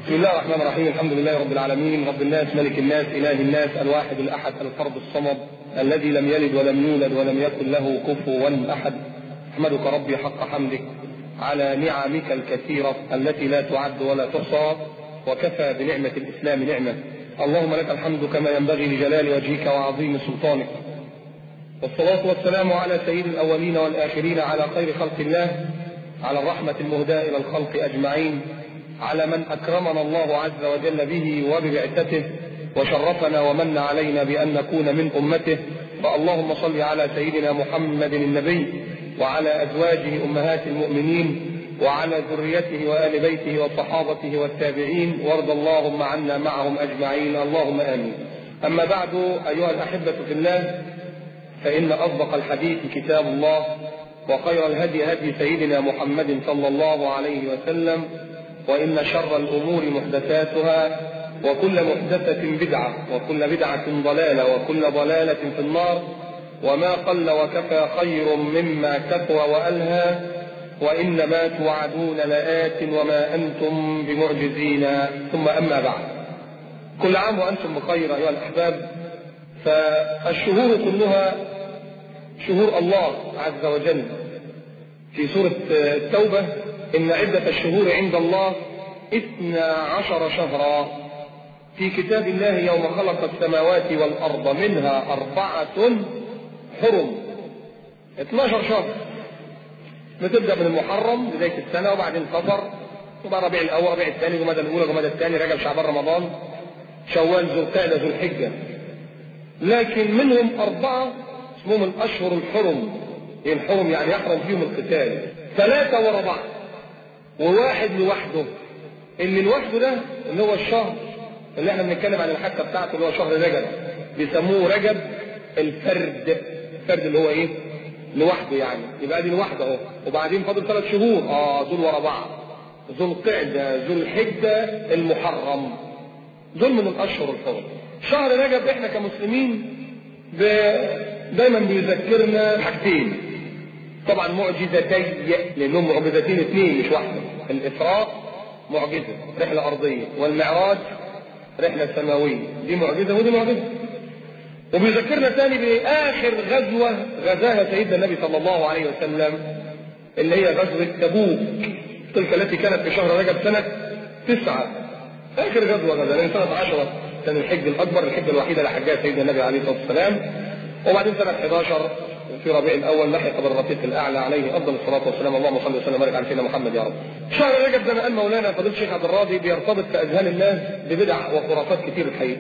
بسم الله الرحمن الرحيم الحمد لله رب العالمين رب الناس ملك الناس إله الناس الواحد الأحد الفرد الصمد الذي لم يلد ولم يولد ولم يكن له كفوا أحد أحمدك ربي حق حمدك على نعمك الكثيرة التي لا تعد ولا تحصى وكفى بنعمة الإسلام نعمة اللهم لك الحمد كما ينبغي لجلال وجهك وعظيم سلطانك والصلاة والسلام على سيد الأولين والآخرين على خير خلق الله على الرحمة المهداة إلى الخلق أجمعين على من أكرمنا الله عز وجل به وببعثته وشرفنا ومن علينا بأن نكون من أمته فاللهم صل على سيدنا محمد النبي وعلى أزواجه أمهات المؤمنين وعلى ذريته وآل بيته وصحابته والتابعين وارض اللهم عنا معهم أجمعين اللهم آمين أما بعد أيها الأحبة في الله فإن أصدق الحديث كتاب الله وخير الهدي هدي سيدنا محمد صلى الله عليه وسلم وإن شر الأمور محدثاتها وكل محدثة بدعة وكل بدعة ضلالة وكل ضلالة في النار وما قل وكفى خير مما كثر وألهى وإنما توعدون لآت وما أنتم بمعجزين ثم أما بعد كل عام وأنتم بخير أيها الأحباب فالشهور كلها شهور الله عز وجل في سورة التوبة إن عدة الشهور عند الله اثنا عشر شهرا في كتاب الله يوم خلق السماوات والأرض منها أربعة حرم 12 شهر بتبدأ من المحرم بداية السنة وبعدين صفر وبعد ربيع الأول ربيع الثاني جمادى الأولى جمادى الثاني رجب شعبان رمضان شوال ذو القعدة ذو الحجة لكن منهم أربعة اسمهم الأشهر الحرم هي الحرم يعني يحرم فيهم القتال ثلاثة ورا بعض وواحد لوحده اللي لوحده ده اللي هو الشهر اللي احنا بنتكلم عن الحكه بتاعته اللي هو شهر رجب بيسموه رجب الفرد الفرد اللي هو ايه؟ لوحده يعني يبقى دي لوحده اهو وبعدين فاضل ثلاث شهور اه دول ورا بعض ذو القعده ذو الحجه المحرم دول من الاشهر الحرم شهر رجب احنا كمسلمين ب... دايما بيذكرنا حاجتين طبعا معجزتي لانهم معجزتين اثنين مش واحده الاسراء معجزه رحله ارضيه والمعراج رحله سماويه دي معجزه ودي معجزه وبيذكرنا ثاني باخر غزوه غزاها سيدنا النبي صلى الله عليه وسلم اللي هي غزوه تبوك تلك التي كانت في شهر رجب سنه تسعه اخر غزوه غزاها لان سنه عشره كان الحج الاكبر الحجه الوحيده اللي حجها سيدنا النبي عليه الصلاه والسلام وبعدين سنه 11 في ربيع الاول لحق بالرفيق الاعلى عليه افضل الصلاه والسلام اللهم صل وسلم وبارك على سيدنا محمد يا رب. شهر رجب زي ما قال مولانا فضيله الشيخ عبد الراضي بيرتبط في اذهان الناس ببدع وخرافات كتير الحقيقه.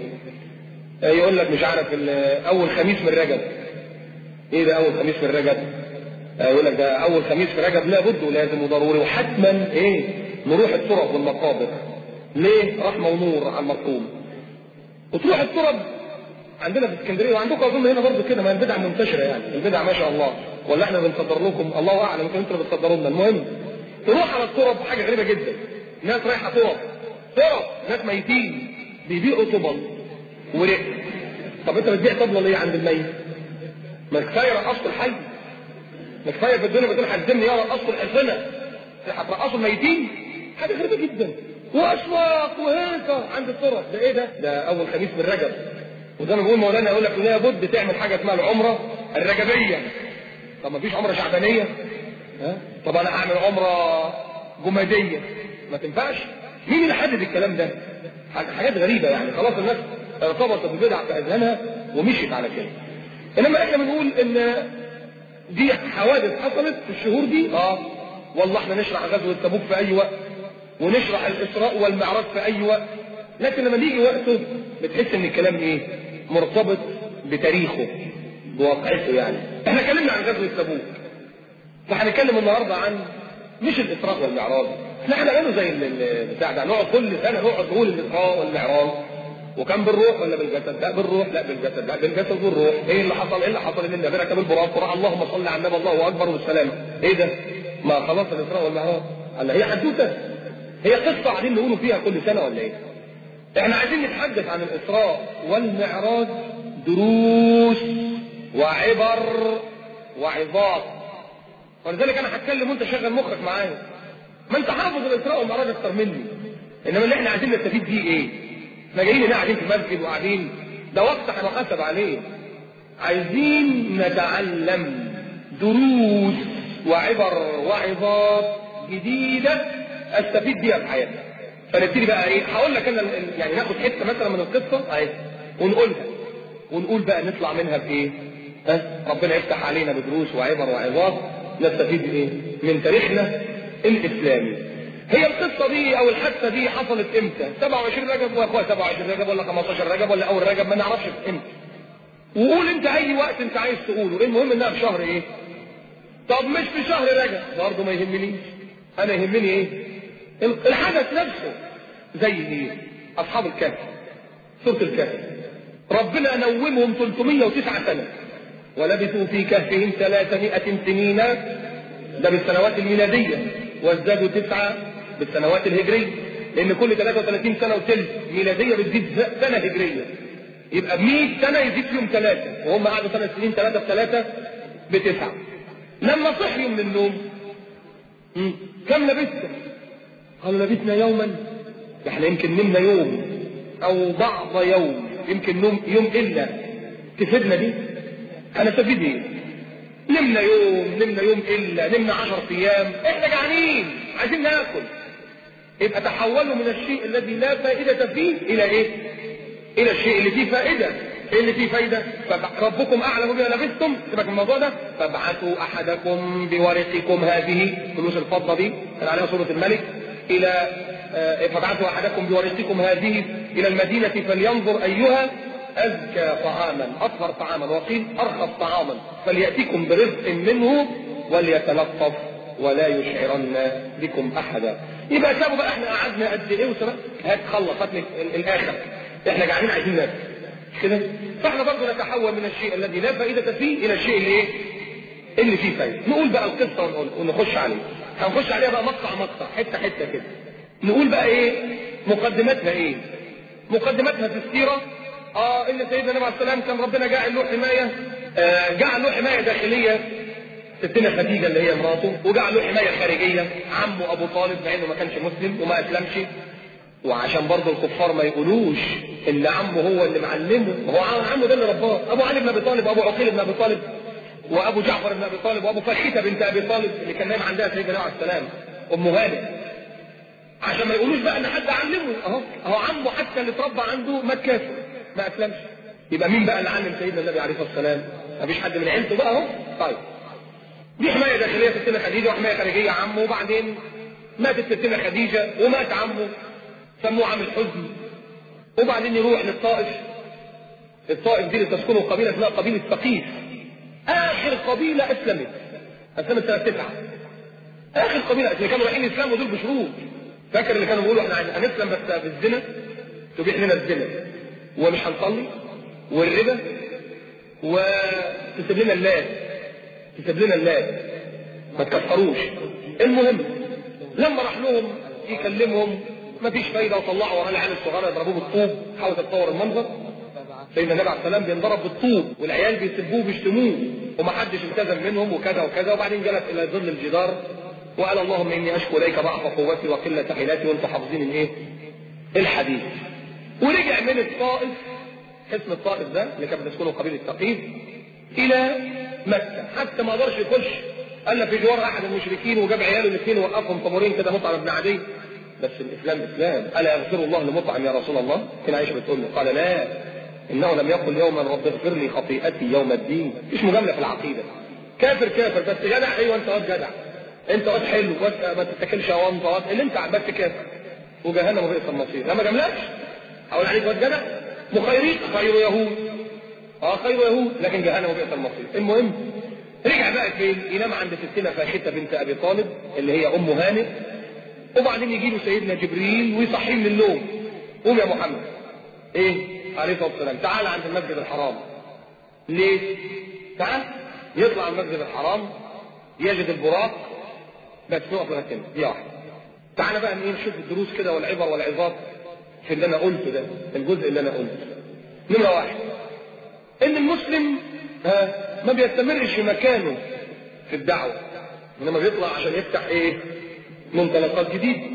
يقول لك مش عارف اول خميس من رجب. ايه ده اول خميس من رجب؟ يقول لك ده اول خميس في رجب لابد ولازم وضروري وحتما ايه؟ نروح الترب والمقابر. ليه؟ رحمه ونور على المرحوم. وتروح الترب عندنا في اسكندريه وعندكم اظن هنا برضه كده ما البدع منتشره يعني البدع ما شاء الله ولا احنا بنصدر لكم الله اعلم يمكن انتوا اللي بتصدروا لنا المهم تروح على الترب حاجه غريبه جدا ناس رايحه ترب ترب ناس ميتين بيبيعوا طبل ورق طب انت بتبيع طبله ليه عند الميت؟ ما كفايه رقصت الحي ما كفايه في الدنيا بتقول حزمني يا رقصت الحزنه هترقصوا الميتين حاجه غريبه جدا واشواق وهيصه عند الترب ده ايه ده؟ ده اول خميس من رجب وزي ما بيقول مولانا يقول لك لابد تعمل حاجه اسمها العمره الرجبيه طب ما فيش عمره شعبانيه ها طب انا اعمل عمره جماديه ما تنفعش مين اللي حدد الكلام ده حاجات غريبه يعني خلاص الناس ارتبطت ببدع في اذهانها ومشيت على كده انما احنا بنقول ان دي حوادث حصلت في الشهور دي اه والله احنا نشرح غزوه تبوك في اي وقت ونشرح الاسراء والمعراج في اي وقت لكن لما نيجي وقته بتحس ان الكلام ايه مرتبط بتاريخه بواقعته يعني احنا اتكلمنا عن غزوه تبوك فهنتكلم النهارده عن مش الاسراء والمعراج احنا هنعمله زي البتاع ده نقعد كل سنه نقعد نقول الاسراء والمعراج وكان بالروح ولا بالجسد؟ لا بالروح لا بالجسد لا بالجسد والروح ايه اللي حصل ايه اللي حصل ان النبي ركب البراق وراح اللهم صل على النبي الله اكبر والسلام ايه ده؟ ما خلاص الاسراء والمعراج قال هي حدوته هي قصه قاعدين نقولوا فيها كل سنه ولا ايه؟ احنا عايزين نتحدث عن الاسراء والمعراج دروس وعبر وعظات ولذلك انا هتكلم وانت شغل مخك معايا ما انت حافظ الاسراء والمعراج اكتر مني انما اللي احنا عايزين نستفيد بيه ايه احنا جايين هنا قاعدين في مسجد وقاعدين ده وقت هنحاسب عليه عايزين نتعلم دروس وعبر وعظات جديدة استفيد بيها في حياتي فنبتدي بقى ايه هقول لك انا يعني ناخد حته مثلا من القصه اهي ونقولها ونقول بقى نطلع منها بايه؟ ها ربنا يفتح علينا بدروس وعبر وعظات نستفيد بايه؟ من تاريخنا الاسلامي. هي القصه دي او الحادثه دي حصلت امتى؟ 27 رجب واخويا 27 رجب ولا 15 رجب ولا اول رجب ما نعرفش امتى. وقول انت اي وقت انت عايز تقوله، المهم انها في شهر ايه؟ طب مش في شهر رجب برضه ما يهمنيش. انا يهمني ايه؟ الحدث نفسه زي ايه؟ اصحاب الكهف. سوره الكهف. ربنا نومهم 309 سنة ولبثوا في كهفهم 300 سنين ده بالسنوات الميلادية وازدادوا تسعة بالسنوات الهجرية لأن كل 33 سنة وثلث ميلادية بتزيد سنة هجرية يبقى ب 100 سنة يزيد فيهم ثلاثة وهم قعدوا ثلاث سنين ثلاثة بثلاثة بتسعة لما صحيوا من النوم كم لبثتم؟ قالوا لبثنا يوما احنا يمكن نمنا يوم أو بعض يوم يمكن نوم يوم الا تفيدنا دي هنستفيد ايه نمنا يوم نمنا يوم الا نمنا عشر ايام احنا جعانين عايزين ناكل يبقى تحولوا من الشيء الذي لا فائدة فيه الى ايه الى الشيء اللي فيه فائدة ايه اللي فيه فايدة ربكم اعلم بما لبثتم سيبك من الموضوع ده فابعثوا احدكم بورقكم هذه فلوس الفضة دي كان عليها سورة الملك الى فابعثوا احدكم بورقكم هذه الى المدينة فلينظر ايها ازكى طعاما اطهر طعاما وقيل ارخص طعاما فلياتيكم برزق منه وليتلطف ولا يشعرن بكم احدا يبقى سابوا بقى احنا قعدنا قد ايه وسبق هات خلص هات الاخر احنا قاعدين عايزين ناكل مش كده فاحنا برضه نتحول من الشيء الذي لا فائده فيه الى الشيء اللي ايه اللي فيه فايده نقول بقى القصه ونخش عليه هنخش عليها بقى مقطع مقطع حته حته كده نقول بقى ايه مقدمتها ايه مقدمتها في السيرة اه ان سيدنا النبي عليه السلام كان ربنا جعل له حماية آه جعل له حماية داخلية ستنا خديجة اللي هي مراته وجعل له حماية خارجية عمه ابو طالب مع انه ما كانش مسلم وما اسلمش وعشان برضه الكفار ما يقولوش ان عمه هو اللي معلمه هو عمه ده اللي رباه ابو علي بن ابي طالب ابو عقيل بن ابي طالب وابو جعفر بن ابي طالب وابو فخيته بنت ابي طالب اللي كان نايم عندها سيدنا النبي عليه السلام ام هانئ عشان ما يقولوش بقى ان حد علمه اهو اهو عمه حتى اللي اتربى عنده ما كافر ما اسلمش يبقى مين بقى اللي علم سيدنا النبي عليه الصلاه والسلام مفيش حد من عيلته بقى اهو طيب دي حمايه داخليه ستنا خديجه وحمايه خارجيه عمه وبعدين ماتت ستنا خديجه ومات عمه سموه عام الحزن وبعدين يروح للطائف الطائف دي اللي تسكنه قبيله اسمها قبيله ثقيف اخر قبيله اسلمت اسلمت سنه تسعه اخر قبيله اللي كانوا رايحين يسلموا دول بشروط فاكر اللي كانوا بيقولوا احنا هنسلم بس بالزنا تبيح لنا الزنا ومش هنصلي والربا وتسيب لنا اللات تسيب لنا اللات ما تكفروش المهم لما راح لهم يكلمهم مفيش فايدة وطلعوا وراه العيال الصغيرة يضربوه بالطوب حاول تتصور المنظر سيدنا النبي عليه السلام بينضرب بالطوب والعيال بيسبوه بيشتموه ومحدش التزم منهم وكذا وكذا وبعدين جلس الى ظل الجدار وقال اللهم اني اشكو اليك ضعف قوتي وقله حيلتي وانتم حافظين الايه؟ الحديث. ورجع من الطائف اسم الطائف ده اللي كانت بتسكنه قبيله ثقيف الى مكه حتى ما قدرش يخش الا في جوار احد المشركين وجاب عياله الاثنين ووقفهم طابورين كده مطعم بن عدي بس الاسلام اسلام الا يغفر الله لمطعم يا رسول الله كان عائشه بتقول له قال لا انه لم يقل يوما رب اغفر لي خطيئتي يوم الدين مش مجامله في العقيده كافر كافر بس جدع ايوه انت واد جدع انت واد حلو واد ما تتاكلش اوانطه واد اللي انت بس كافر وجهنم وبئس المصير لما جاملكش اقول عليك واد جدع مخيرين خير يهود اه خير يهود لكن جهنم وبئس المصير المهم رجع بقى فين ينام عند ستنا فاخته بنت ابي طالب اللي هي ام هانئ وبعدين يجي له سيدنا جبريل ويصحيه من النوم قوم يا محمد ايه عليه الصلاه والسلام تعال عند المسجد الحرام ليه تعال يطلع المسجد الحرام يجد البراق بس نقف لغايه هنا دي واحده تعالى بقى ايه نشوف الدروس كده والعبر والعظات في اللي انا قلته ده الجزء اللي انا قلته نمره واحد ان المسلم ها ما بيستمرش في مكانه في الدعوه انما بيطلع عشان يفتح ايه منطلقات جديده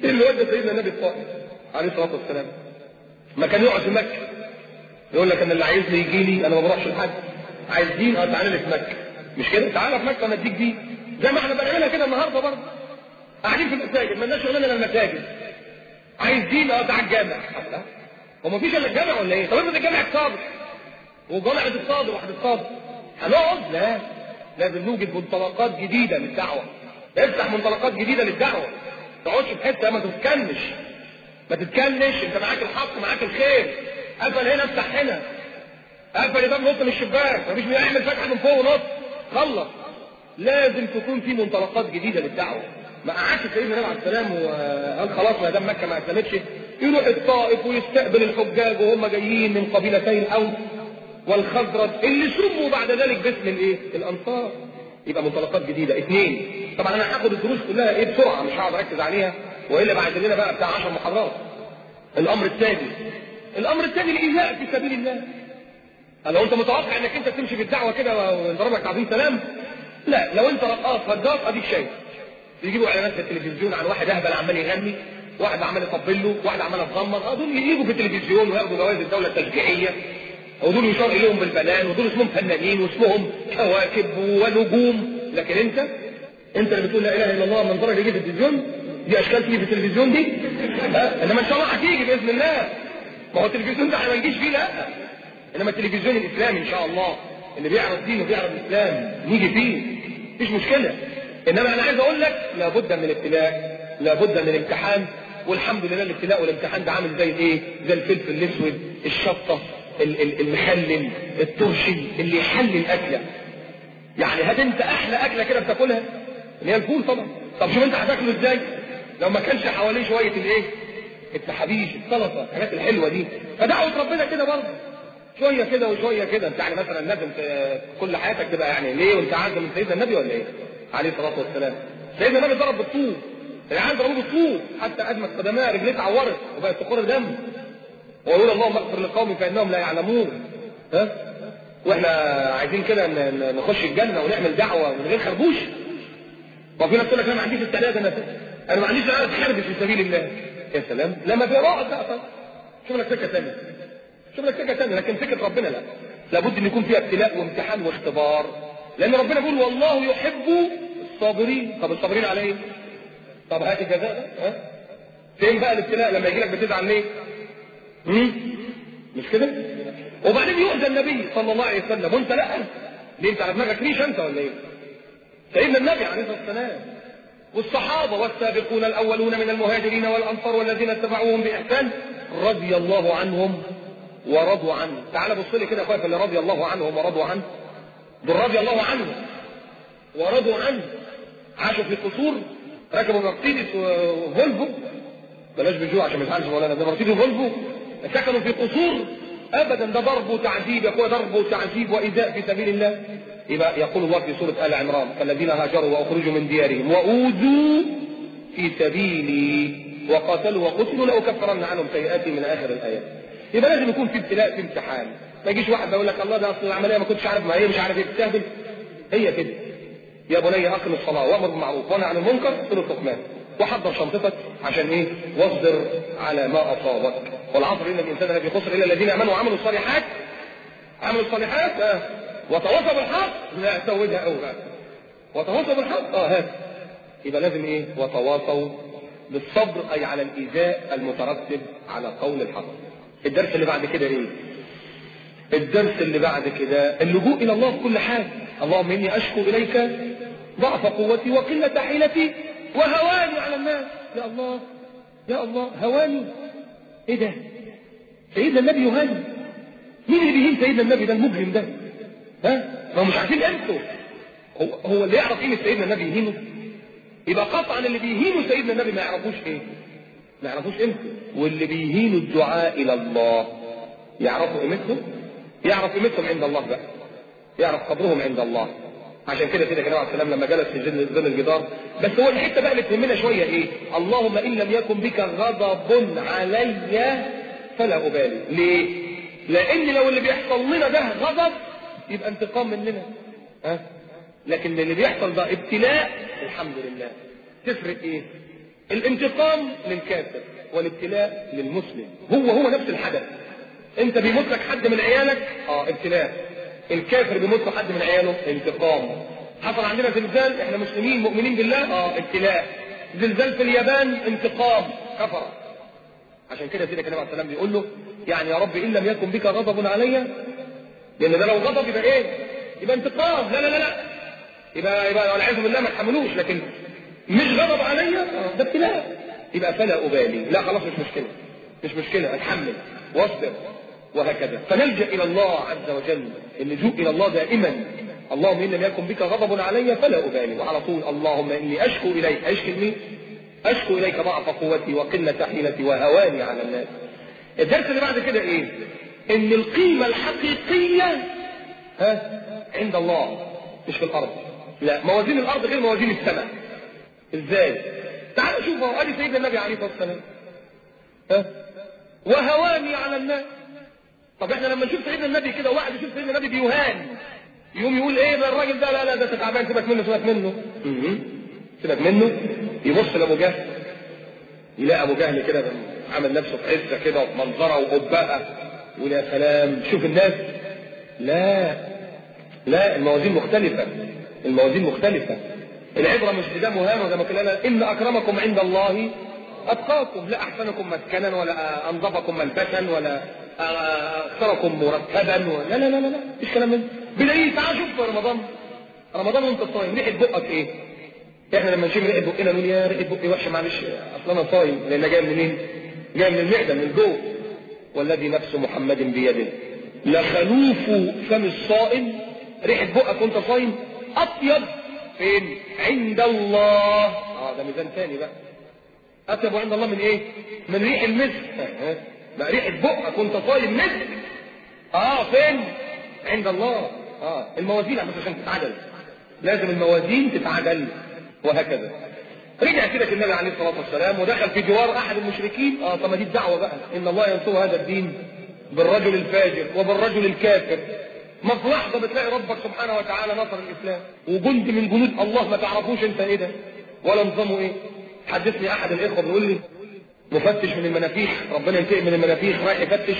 ايه اللي ودى سيدنا النبي الطائف عليه الصلاه والسلام ما كان يقعد في مكه يقول لك انا اللي عايزني يجي لي انا ما بروحش لحد عايز دين اه تعالى لي في مكه مش كده تعالى في مكه انا اديك دين زي ما احنا بنعملها كده النهارده برضه قاعدين في المساجد ما لناش شغلنا الا المساجد عايز دين اه تعالى الجامع هو ما فيش الا الجامع ولا ايه؟ طب افرض الجامع اتصادر وجامعة الصادر واحد الصادر هنقعد لا لازم نوجد منطلقات جديدة للدعوة افتح منطلقات جديدة للدعوة ما تقعدش في حتة ما تتكنش ما تتكنش انت معاك الحق معاك الخير قفل هنا افتح هنا قفل الباب نط من الشباك مفيش مين يعمل فتحة من فوق ونط خلص لازم تكون في منطلقات جديدة للدعوة ما قعدش سيدنا النبي عليه السلام وقال خلاص ما دام مكة ما اسلمتش يروح الطائف ويستقبل الحجاج وهم جايين من قبيلتي الاوس والخزرج اللي سموا بعد ذلك باسم الايه؟ الانصار يبقى منطلقات جديده اثنين طبعا انا هاخد الدروس كلها ايه بسرعه مش هقعد اركز عليها والا بعد لنا بقى بتاع 10 محاضرات الامر الثاني الامر الثاني الايذاء في سبيل الله لو انت متوقع انك انت تمشي في الدعوه كده ويضرب لك تعظيم سلام لا لو انت رقاص هجاص اديك شايف يجيبوا اعلانات في التلفزيون عن واحد اهبل عمال يغني واحد عمال يطبل له واحد عمال يتغمر اه دول يجوا في التلفزيون وياخدوا جوائز الدوله التشجيعيه ودول يشار اليهم بالبنان ودول اسمهم فنانين واسمهم كواكب ونجوم لكن انت انت اللي بتقول لا اله الا الله منظرك يجي في التلفزيون دي اشكال تيجي في التلفزيون دي ها انما ان شاء الله هتيجي باذن الله ما هو التلفزيون ده احنا ما نجيش فيه لا انما التلفزيون الاسلامي ان شاء الله اللي بيعرض دين وبيعرض الاسلام نيجي فيه مفيش مشكله انما انا عايز اقول لك لابد من الابتلاء لابد من الامتحان والحمد لله الابتلاء والامتحان ده عامل زي الايه زي الفلفل الاسود الشطه المخلل الترشي اللي يحلي الاكله يعني هات انت احلى اكله كده بتاكلها اللي هي الفول طبعا طب شوف انت هتاكله ازاي لو ما كانش حواليه شويه الايه التحابيش السلطه الحاجات الحلوه دي فدعوه ربنا كده برضه شويه كده وشويه كده انت يعني مثلا لازم كل حياتك تبقى يعني ليه وانت عايز من سيدنا النبي ولا ايه عليه الصلاه والسلام سيدنا النبي ضرب بالطوب العيال ضربوه بالطوب حتى ادمت قدماه رجليه اتعورت وبقت تخر دم ويقول اللهم اغفر لقومي فانهم لا يعلمون ها واحنا عايزين كده نخش الجنه ونعمل دعوه من غير خربوش وفي ناس تقول لك انا ما عنديش استعداد انا انا ما عنديش استعداد اتخربش في سبيل الله يا سلام لما في رائد بقى شوف لك سكه ثانيه شوف لك سكه ثانيه لكن سكه ربنا لا لابد ان يكون فيها ابتلاء وامتحان واختبار لان ربنا بيقول والله يحب الصابرين طب الصابرين على ايه؟ طب هات الجزاء ده ها؟ فين بقى الابتلاء لما يجي لك بتزعل ليه؟ مش كده وبعدين يؤذى النبي صلى الله عليه وسلم وانت لا ليه انت على دماغك ريش انت ولا ايه سيدنا النبي عليه الصلاه والسلام والصحابه والسابقون الاولون من المهاجرين والانصار والذين اتبعوهم باحسان رضي الله عنهم ورضوا عنه تعال بص لي كده يا اخويا اللي رضي الله عنهم ورضوا عنه دول رضي الله عنهم ورضوا عنه عاشوا في قصور ركبوا مرسيدس وفولفو بلاش بجوع عشان ما يزعلش مولانا ده مرسيدس وفولفو سكنوا في قصور ابدا ده ضرب وتعذيب يقول ضرب وتعذيب وايذاء في سبيل الله يبقى يقول الله في سوره ال عمران فالذين هاجروا واخرجوا من ديارهم واوذوا في سبيلي وقاتلوا وقتلوا لاكفرن عنهم سيئاتهم من اخر الايات يبقى لازم يكون في ابتلاء في امتحان ما يجيش واحد يقول لك الله ده اصل العمليه ما كنتش عارف ما هي مش عارف ايه بتستهبل هي كده يا بني اقم الصلاه وامر بالمعروف وانهى عن المنكر صله لقمان وحضر شنطتك عشان ايه واصبر على ما اصابك والعصر ان الانسان لفي خسر الا الذين امنوا وعملوا الصالحات عملوا الصالحات آه. وتواصوا بالحق لا زودها قوي بقى وتواصوا بالحق اه هات يبقى لازم ايه وتواصوا بالصبر اي على الايذاء المترتب على قول الحق الدرس اللي بعد كده ايه الدرس اللي بعد كده اللجوء الى الله في كل حال اللهم اني اشكو اليك ضعف قوتي وقله حيلتي وهواني على الناس يا الله يا الله هواني ايه ده سيدنا النبي يهاني مين اللي بيهين سيدنا النبي ده المجرم ده ها ما مش عارفين قيمته هو هو اللي يعرف قيمه سيدنا النبي يهينه يبقى قطعا اللي بيهينوا سيدنا النبي ما يعرفوش ايه ما يعرفوش قيمته واللي بيهينوا الدعاء الى الله يعرفوا قيمتهم يعرف قيمتهم عند الله بقى يعرف قدرهم عند الله عشان كده كده كده عليه السلام لما جلس في ظل ظل الجدار بس هو الحته بقى اللي تهمنا شويه ايه؟ اللهم ان لم يكن بك غضب علي فلا ابالي، ليه؟ لان لو اللي بيحصل لنا ده غضب يبقى انتقام مننا ها؟ لكن اللي بيحصل ده ابتلاء الحمد لله تفرق ايه؟ الانتقام للكافر والابتلاء للمسلم هو هو نفس الحدث انت بيموت لك حد من عيالك اه ابتلاء الكافر بيموت له حد من عياله انتقام حصل عندنا زلزال احنا مسلمين مؤمنين بالله اه ابتلاء زلزال في اليابان انتقام كفر عشان كده سيدنا النبي عليه السلام بيقول له يعني يا رب ان لم يكن بك غضب علي لان ده لو غضب يبقى ايه يبقى انتقام لا لا لا لا يبقى يبقى والعياذ بالله ما تحملوش لكن مش غضب علي ده ابتلاء يبقى فلا ابالي لا خلاص مش مشكله مش مشكله اتحمل واصبر وهكذا فنلجا الى الله عز وجل اللجوء الى الله دائما اللهم ان لم يكن بك غضب علي فلا ابالي وعلى طول اللهم اني اشكو اليك اشكي مين اشكو اليك ضعف قوتي وقله حيلتي وهواني على الناس الدرس اللي بعد كده ايه ان القيمه الحقيقيه ها عند الله مش في الارض لا موازين الارض غير موازين السماء ازاي تعالوا شوفوا ادي سيدنا النبي عليه الصلاه والسلام ها وهواني على الناس طب احنا لما نشوف سيدنا النبي كده واحد يشوف سيدنا النبي بيهان يقوم يقول ايه ده الراجل ده لا لا ده تعبان سيبك منه سيبك منه سيبك منه يبص لابو جهل يلاقي ابو جهل كده عامل نفسه في عزه كده وفي منظره وقبها يقول يا سلام شوف الناس لا لا الموازين مختلفه الموازين مختلفه العبره مش بده مهان زي ما قلنا ان اكرمكم عند الله اتقاكم لا احسنكم مسكنا ولا انظفكم ملبسا ولا اكثركم مرتبا ولا لا لا لا لا مفيش كلام من بلاقيه تعال شوف في رمضان رمضان وانت صايم ريحه بقك ايه؟ احنا لما نشم ريحه بقنا نقول يا ريحه بقي وحشه معلش اصل انا صايم لان جاي منين؟ جاي من المعده من الجوع والذي نفس محمد بيده لخلوف فم الصائم ريحه بقك وانت صايم اطيب فين؟ عند الله اه ده ميزان ثاني بقى اطيب عند الله من ايه؟ من ريح المسك بقى ريحه بقك وانت صايم مسك اه فين؟ عند الله اه الموازين عشان تتعدل لازم الموازين تتعدل وهكذا رجع كده النبي عليه الصلاه والسلام ودخل في جوار احد المشركين اه طب دي الدعوه بقى ان الله ينصر هذا الدين بالرجل الفاجر وبالرجل الكافر ما في لحظه بتلاقي ربك سبحانه وتعالى نصر الاسلام وجند من جنود الله ما تعرفوش انت ايه ده ولا نظامه ايه حدثني احد الاخوه بيقول لي مفتش من المنافيخ ربنا ينتقم من المنافيخ رايح يفتش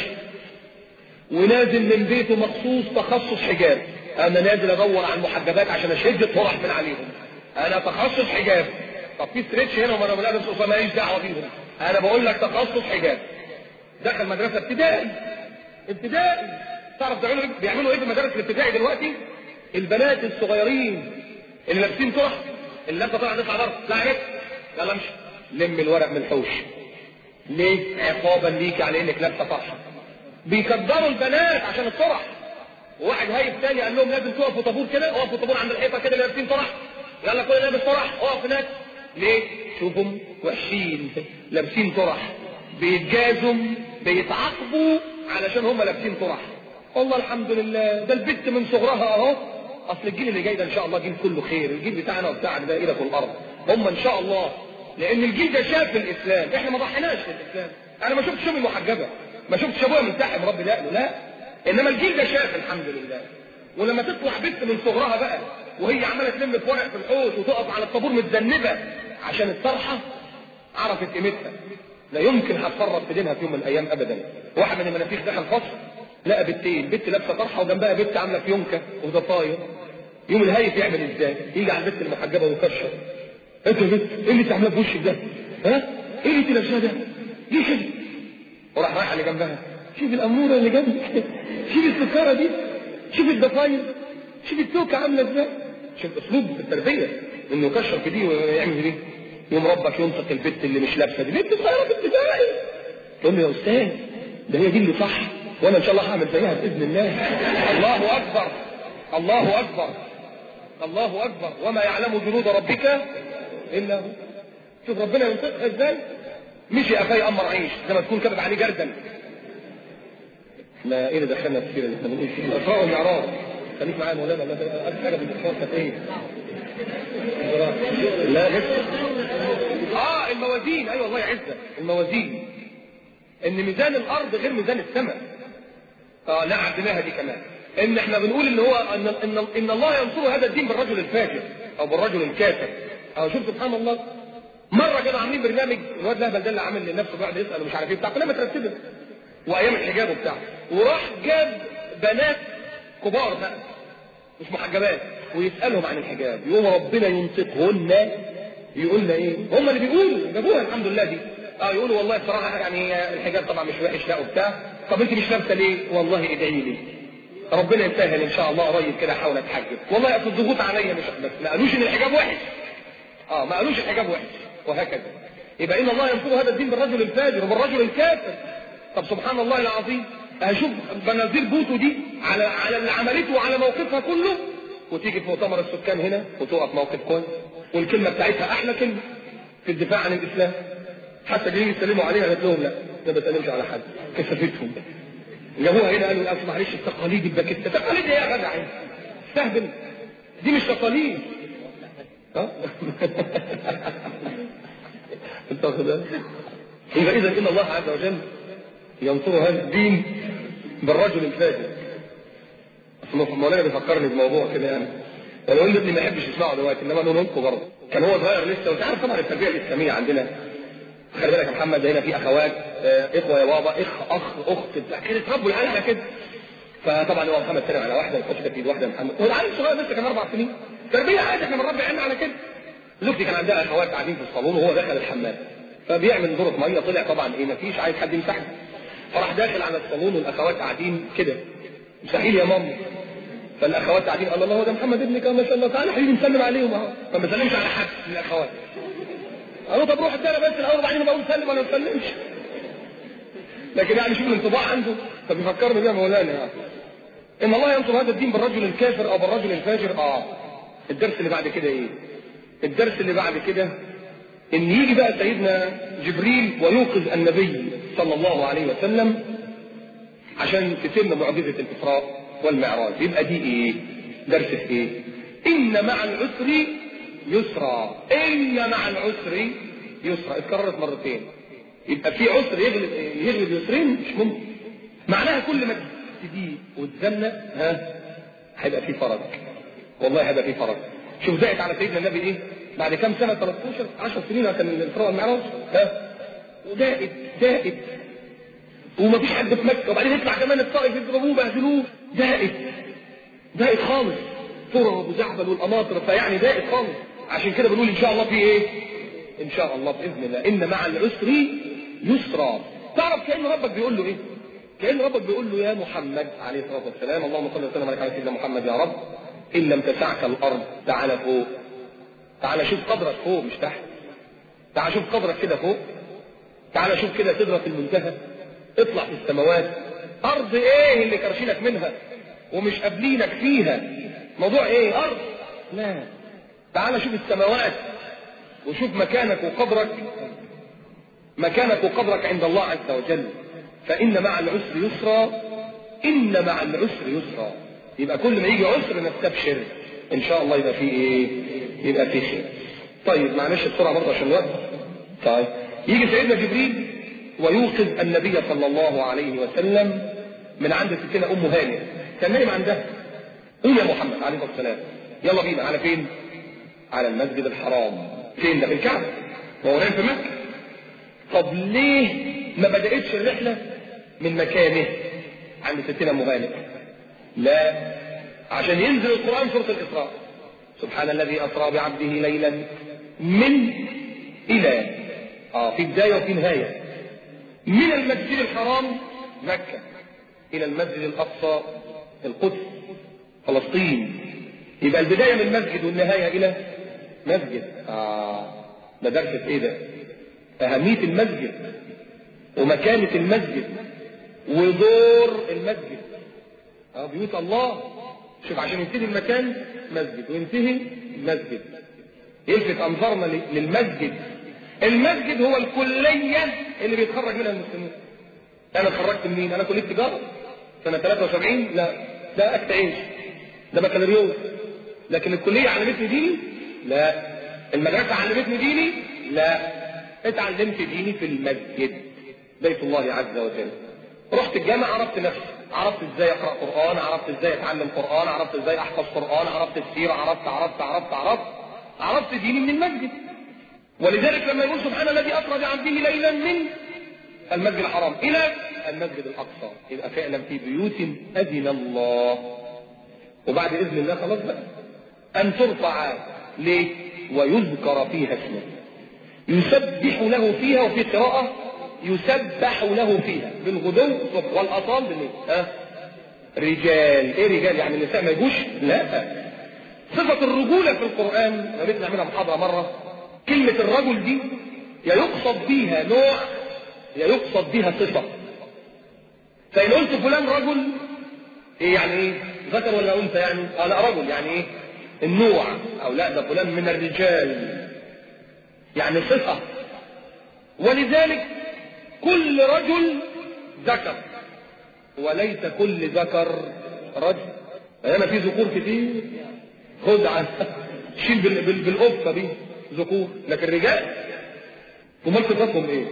ونازل من بيته مخصوص تخصص حجاب انا نازل ادور على المحجبات عشان اشد الطرح من عليهم انا تخصص حجاب طب في ستريتش هنا وانا ملابس قصه ماليش دعوه بيهم انا بقول لك تخصص حجاب دخل مدرسه ابتدائي ابتدائي تعرف بيعملوا بيعملوا ايه في المدارس الابتدائي دلوقتي البنات الصغيرين اللي لابسين طرح اللي لابسه طرح تطلع بره لا عرفت يلا امشي لم الورق من الحوش ليه عقابا ليك على انك لابسه طرحه بيكبروا البنات عشان الطرح وواحد هايب تاني قال لهم لازم تقفوا طابور كده اقفوا طابور عند الحيطه كده اللي لابسين طرح يلا كل لابس طرح اقف هناك ليه شوفهم وحشين لابسين طرح بيتجازوا بيتعاقبوا علشان هم لابسين طرح والله الحمد لله ده البت من صغرها اهو اصل الجيل اللي جاي ده ان شاء الله جيل كله خير الجيل بتاعنا وبتاعك ده الى كل الارض هم ان شاء الله لان الجيل ده شاف الاسلام احنا ما ضحيناش في الاسلام انا ما شفتش امي محجبه ما شفتش ابويا منتحب ربي لا لا انما الجيل ده شاف الحمد لله ولما تطلع بنت من صغرها بقى وهي عماله تلم في ورق في الحوش وتقف على الطابور متذنبه عشان الطرحه عرفت قيمتها لا يمكن هتفرط في دينها في يوم من الايام ابدا واحد من المنافيخ دخل فصل لقى بنتين بنت لابسه طرحه وجنبها بنت عامله فيونكه وضفاير يوم الهايف يعمل ازاي؟ يجي على البنت المحجبه ويكشر انت يا بنت ايه اللي انت عاملاه في وشك ده؟ ها؟ ايه اللي انت لابساه ده؟ ليه كده؟ وراح رايح اللي جنبها شوف الاموره اللي جنبك شوف السكاره دي شوف الضفاير شوف التوكه عامله ازاي شوف اسلوب في التربيه انه يكشر في دي ويعمل في دي يوم ربك ينطق البت اللي مش لابسه دي بنت صغيره في ابتدائي تقول له يا استاذ ده هي دي اللي صح وانا ان شاء الله هعمل زيها باذن الله الله اكبر الله اكبر الله اكبر وما يعلم جنود ربك الا هو شوف ربنا ينطقها ازاي مشي قفاي امر عيش زي ما تكون كتب عليه جردل لا ايه اللي دخلنا في السيره اللي احنا بنقول فيه الاسراء والمعراج خليك معايا مولانا لا اكثر حاجه من الاسراء كانت ايه لا لسه اه الموازين ايوه الله يعزك الموازين ان ميزان الارض غير ميزان السماء اه لا عدناها دي كمان ان احنا بنقول ان هو ان ان, إن الله ينصر هذا الدين بالرجل الفاجر او بالرجل الكافر اه شوف سبحان الله مره كانوا عاملين برنامج الواد لهبل ده اللي عامل لنفسه بيقعد يسال ومش عارف ايه بتاع كلها مترتبه وايام الحجاب وبتاع وراح جاب بنات كبار بقى مش محجبات ويسالهم عن الحجاب يقوم ربنا ينطقهن يقولنا ايه هم اللي بيقولوا جابوها الحمد لله دي اه يقولوا والله الصراحه يعني الحجاب طبعا مش وحش لا وبتاع طب انت مش لابسه ليه والله ادعي لي ربنا يسهل ان شاء الله قريب كده احاول اتحجب والله اصل الضغوط عليا مش بس ما قالوش ان الحجاب وحش اه ما قالوش الحجاب وحش وهكذا يبقى ان الله ينصر هذا الدين بالرجل الفاجر وبالرجل الكافر طب سبحان الله العظيم هشوف بنازير بوتو دي على على اللي عملته وعلى موقفها كله وتيجي في مؤتمر السكان هنا وتقف موقف كويس والكلمه بتاعتها احلى كلمه في الدفاع عن الاسلام حتى جايين يسلموا عليها قالت لهم لا ده ما بسلمش على حد كسفتهم جابوها هنا قالوا اصل معلش التقاليد الباكستة تقاليد ايه يا جدع استهبل دي مش تقاليد ها انت واخد بالك يبقى اذا ان الله عز وجل ينصر هذا الدين بالرجل الفاجر اصل مولانا بيفكرني بموضوع كده يعني ولو ان ابني ما يحبش يسمعه دلوقتي انما انا لكم برضه كان هو صغير لسه وانت عارف طبعا التربيه الاسلاميه عندنا خلي بالك يا محمد هنا في اخوات اه اخوه يا بابا اخ اخ اخت بتاع كده اتربوا العيال على كده فطبعا هو محمد سلم على واحده الكوتش في ايد واحده محمد هو العيل صغير لسه كان اربع سنين تربيه عادي احنا بنربي عيالنا على كده زوجتي كان عندها اخوات قاعدين في الصالون وهو دخل الحمام فبيعمل دورة ميه طلع طبعا ايه مفيش عايز حد يمسحه فراح داخل على الصالون والاخوات قاعدين كده مستحيل يا ماما فالاخوات قاعدين قال الله ده محمد ابنك ما شاء الله تعالى حبيبي نسلم عليهم اهو فما سلمش على حد من الاخوات قالوا طب روح ادانا بس الاول وبعدين بقول سلم ولا ما تسلمش لكن يعني شوف الانطباع عنده فبيفكرني بيها مولانا يعني ان الله ينصر هذا الدين بالرجل الكافر او بالرجل الفاجر اه الدرس اللي بعد كده ايه الدرس اللي بعد كده ان يجي بقى سيدنا جبريل ويوقظ النبي صلى الله عليه وسلم عشان تتم معجزة الإسراء والمعراج يبقى دي ايه درس في ايه ان مع العسر يسرا ان مع العسر يسرا اتكررت مرتين يبقى في عسر يغلب يغلب يسرين مش ممكن معناها كل ما تضيق وتزنق ها هيبقى في فرج والله هيبقى في فرج شوف زائد على سيدنا النبي ايه بعد كام سنه 13 10 سنين كان الاسراء والمعراج ها ودائد دائد ومفيش حد في مكه وبعدين يطلع كمان الطائف يضربوه بهدلوه دائد دائد خالص ترى ابو زعبل والقماطر فيعني دائد خالص عشان كده بنقول ان شاء الله في ايه ان شاء الله باذن الله ان مع العسر يسرا تعرف كان ربك بيقول له ايه كان ربك بيقول له يا محمد عليه الصلاه والسلام اللهم صل وسلم على سيدنا محمد يا رب ان لم تسعك الارض تعال فوق تعال شوف قدرك فوق مش تحت تعال شوف قدرك كده فوق تعال شوف كده سدرة المنتهى اطلع في السماوات ارض ايه اللي كرشينك منها ومش قابلينك فيها موضوع ايه ارض لا تعال شوف السماوات وشوف مكانك وقدرك مكانك وقدرك عند الله عز وجل فإن مع العسر يسرا إن مع العسر يسرا يبقى كل ما يجي عسر نستبشر إن شاء الله يبقى فيه إيه؟ يبقى فيه خير. طيب معلش بسرعة برضه عشان الوقت. طيب يجي سيدنا جبريل ويوقظ النبي صلى الله عليه وسلم من عند ستنا أم هانئ كان نايم عندها قوم يا محمد عليه الصلاة والسلام يلا بينا على فين؟ على المسجد الحرام فين ده في الكعبة وهو نايم في مكة طب ليه ما بدأتش الرحلة من مكانه عند ستنا أم هانئ لا عشان ينزل القرآن سورة الإسراء سبحان الذي أسرى بعبده ليلا من إلى آه في بداية وفي نهاية من المسجد الحرام مكة إلى المسجد الأقصى القدس فلسطين يبقى البداية من مسجد والنهاية إلى مسجد آه ده درس في إيه ده؟ أهمية المسجد ومكانة المسجد ودور المسجد اه بيوت الله شوف عشان يبتدي المكان مسجد وينتهي مسجد يلفت انظارنا للمسجد المسجد هو الكلية اللي بيتخرج منها المسلمين انا اتخرجت منين انا كلية تجارة سنة 73 لا ده اكت عيش ده بكالوريوس لكن الكلية علمتني ديني لا المدرسة علمتني ديني لا اتعلمت ديني في المسجد بيت الله عز وجل رحت الجامعة عرفت نفسي عرفت ازاي اقرا قران عرفت ازاي اتعلم قران عرفت ازاي احفظ قران عرفت السيره عرفت عرفت عرفت عرفت عرفت ديني من المسجد ولذلك لما يقول سبحان الذي أسرى بعبده ليلا من المسجد الحرام إلى المسجد الأقصى يبقى فعلا في بيوت أذن الله وبعد إذن الله خلاص بقى أن ترفع ليه؟ ويذكر فيها اسمه يسبح له فيها وفي قراءة يسبح له فيها بالغدو والأصال بالليل ها رجال ايه رجال يعني النساء ما يجوش لا صفة الرجولة في القرآن يا ريت نعملها محاضرة مرة كلمة الرجل دي يا يقصد بيها نوع يا يقصد بها صفة فإن قلت فلان رجل إيه يعني إيه؟ ذكر ولا أنثى يعني؟ آه لا رجل يعني إيه؟ النوع أو لا ده فلان من الرجال يعني صفة ولذلك كل رجل ذكر وليس كل ذكر رجل أنا في ذكور كتير خد عن شيل بال... بال... بالقفة دي ذكور لكن رجال امال صفاتهم ايه؟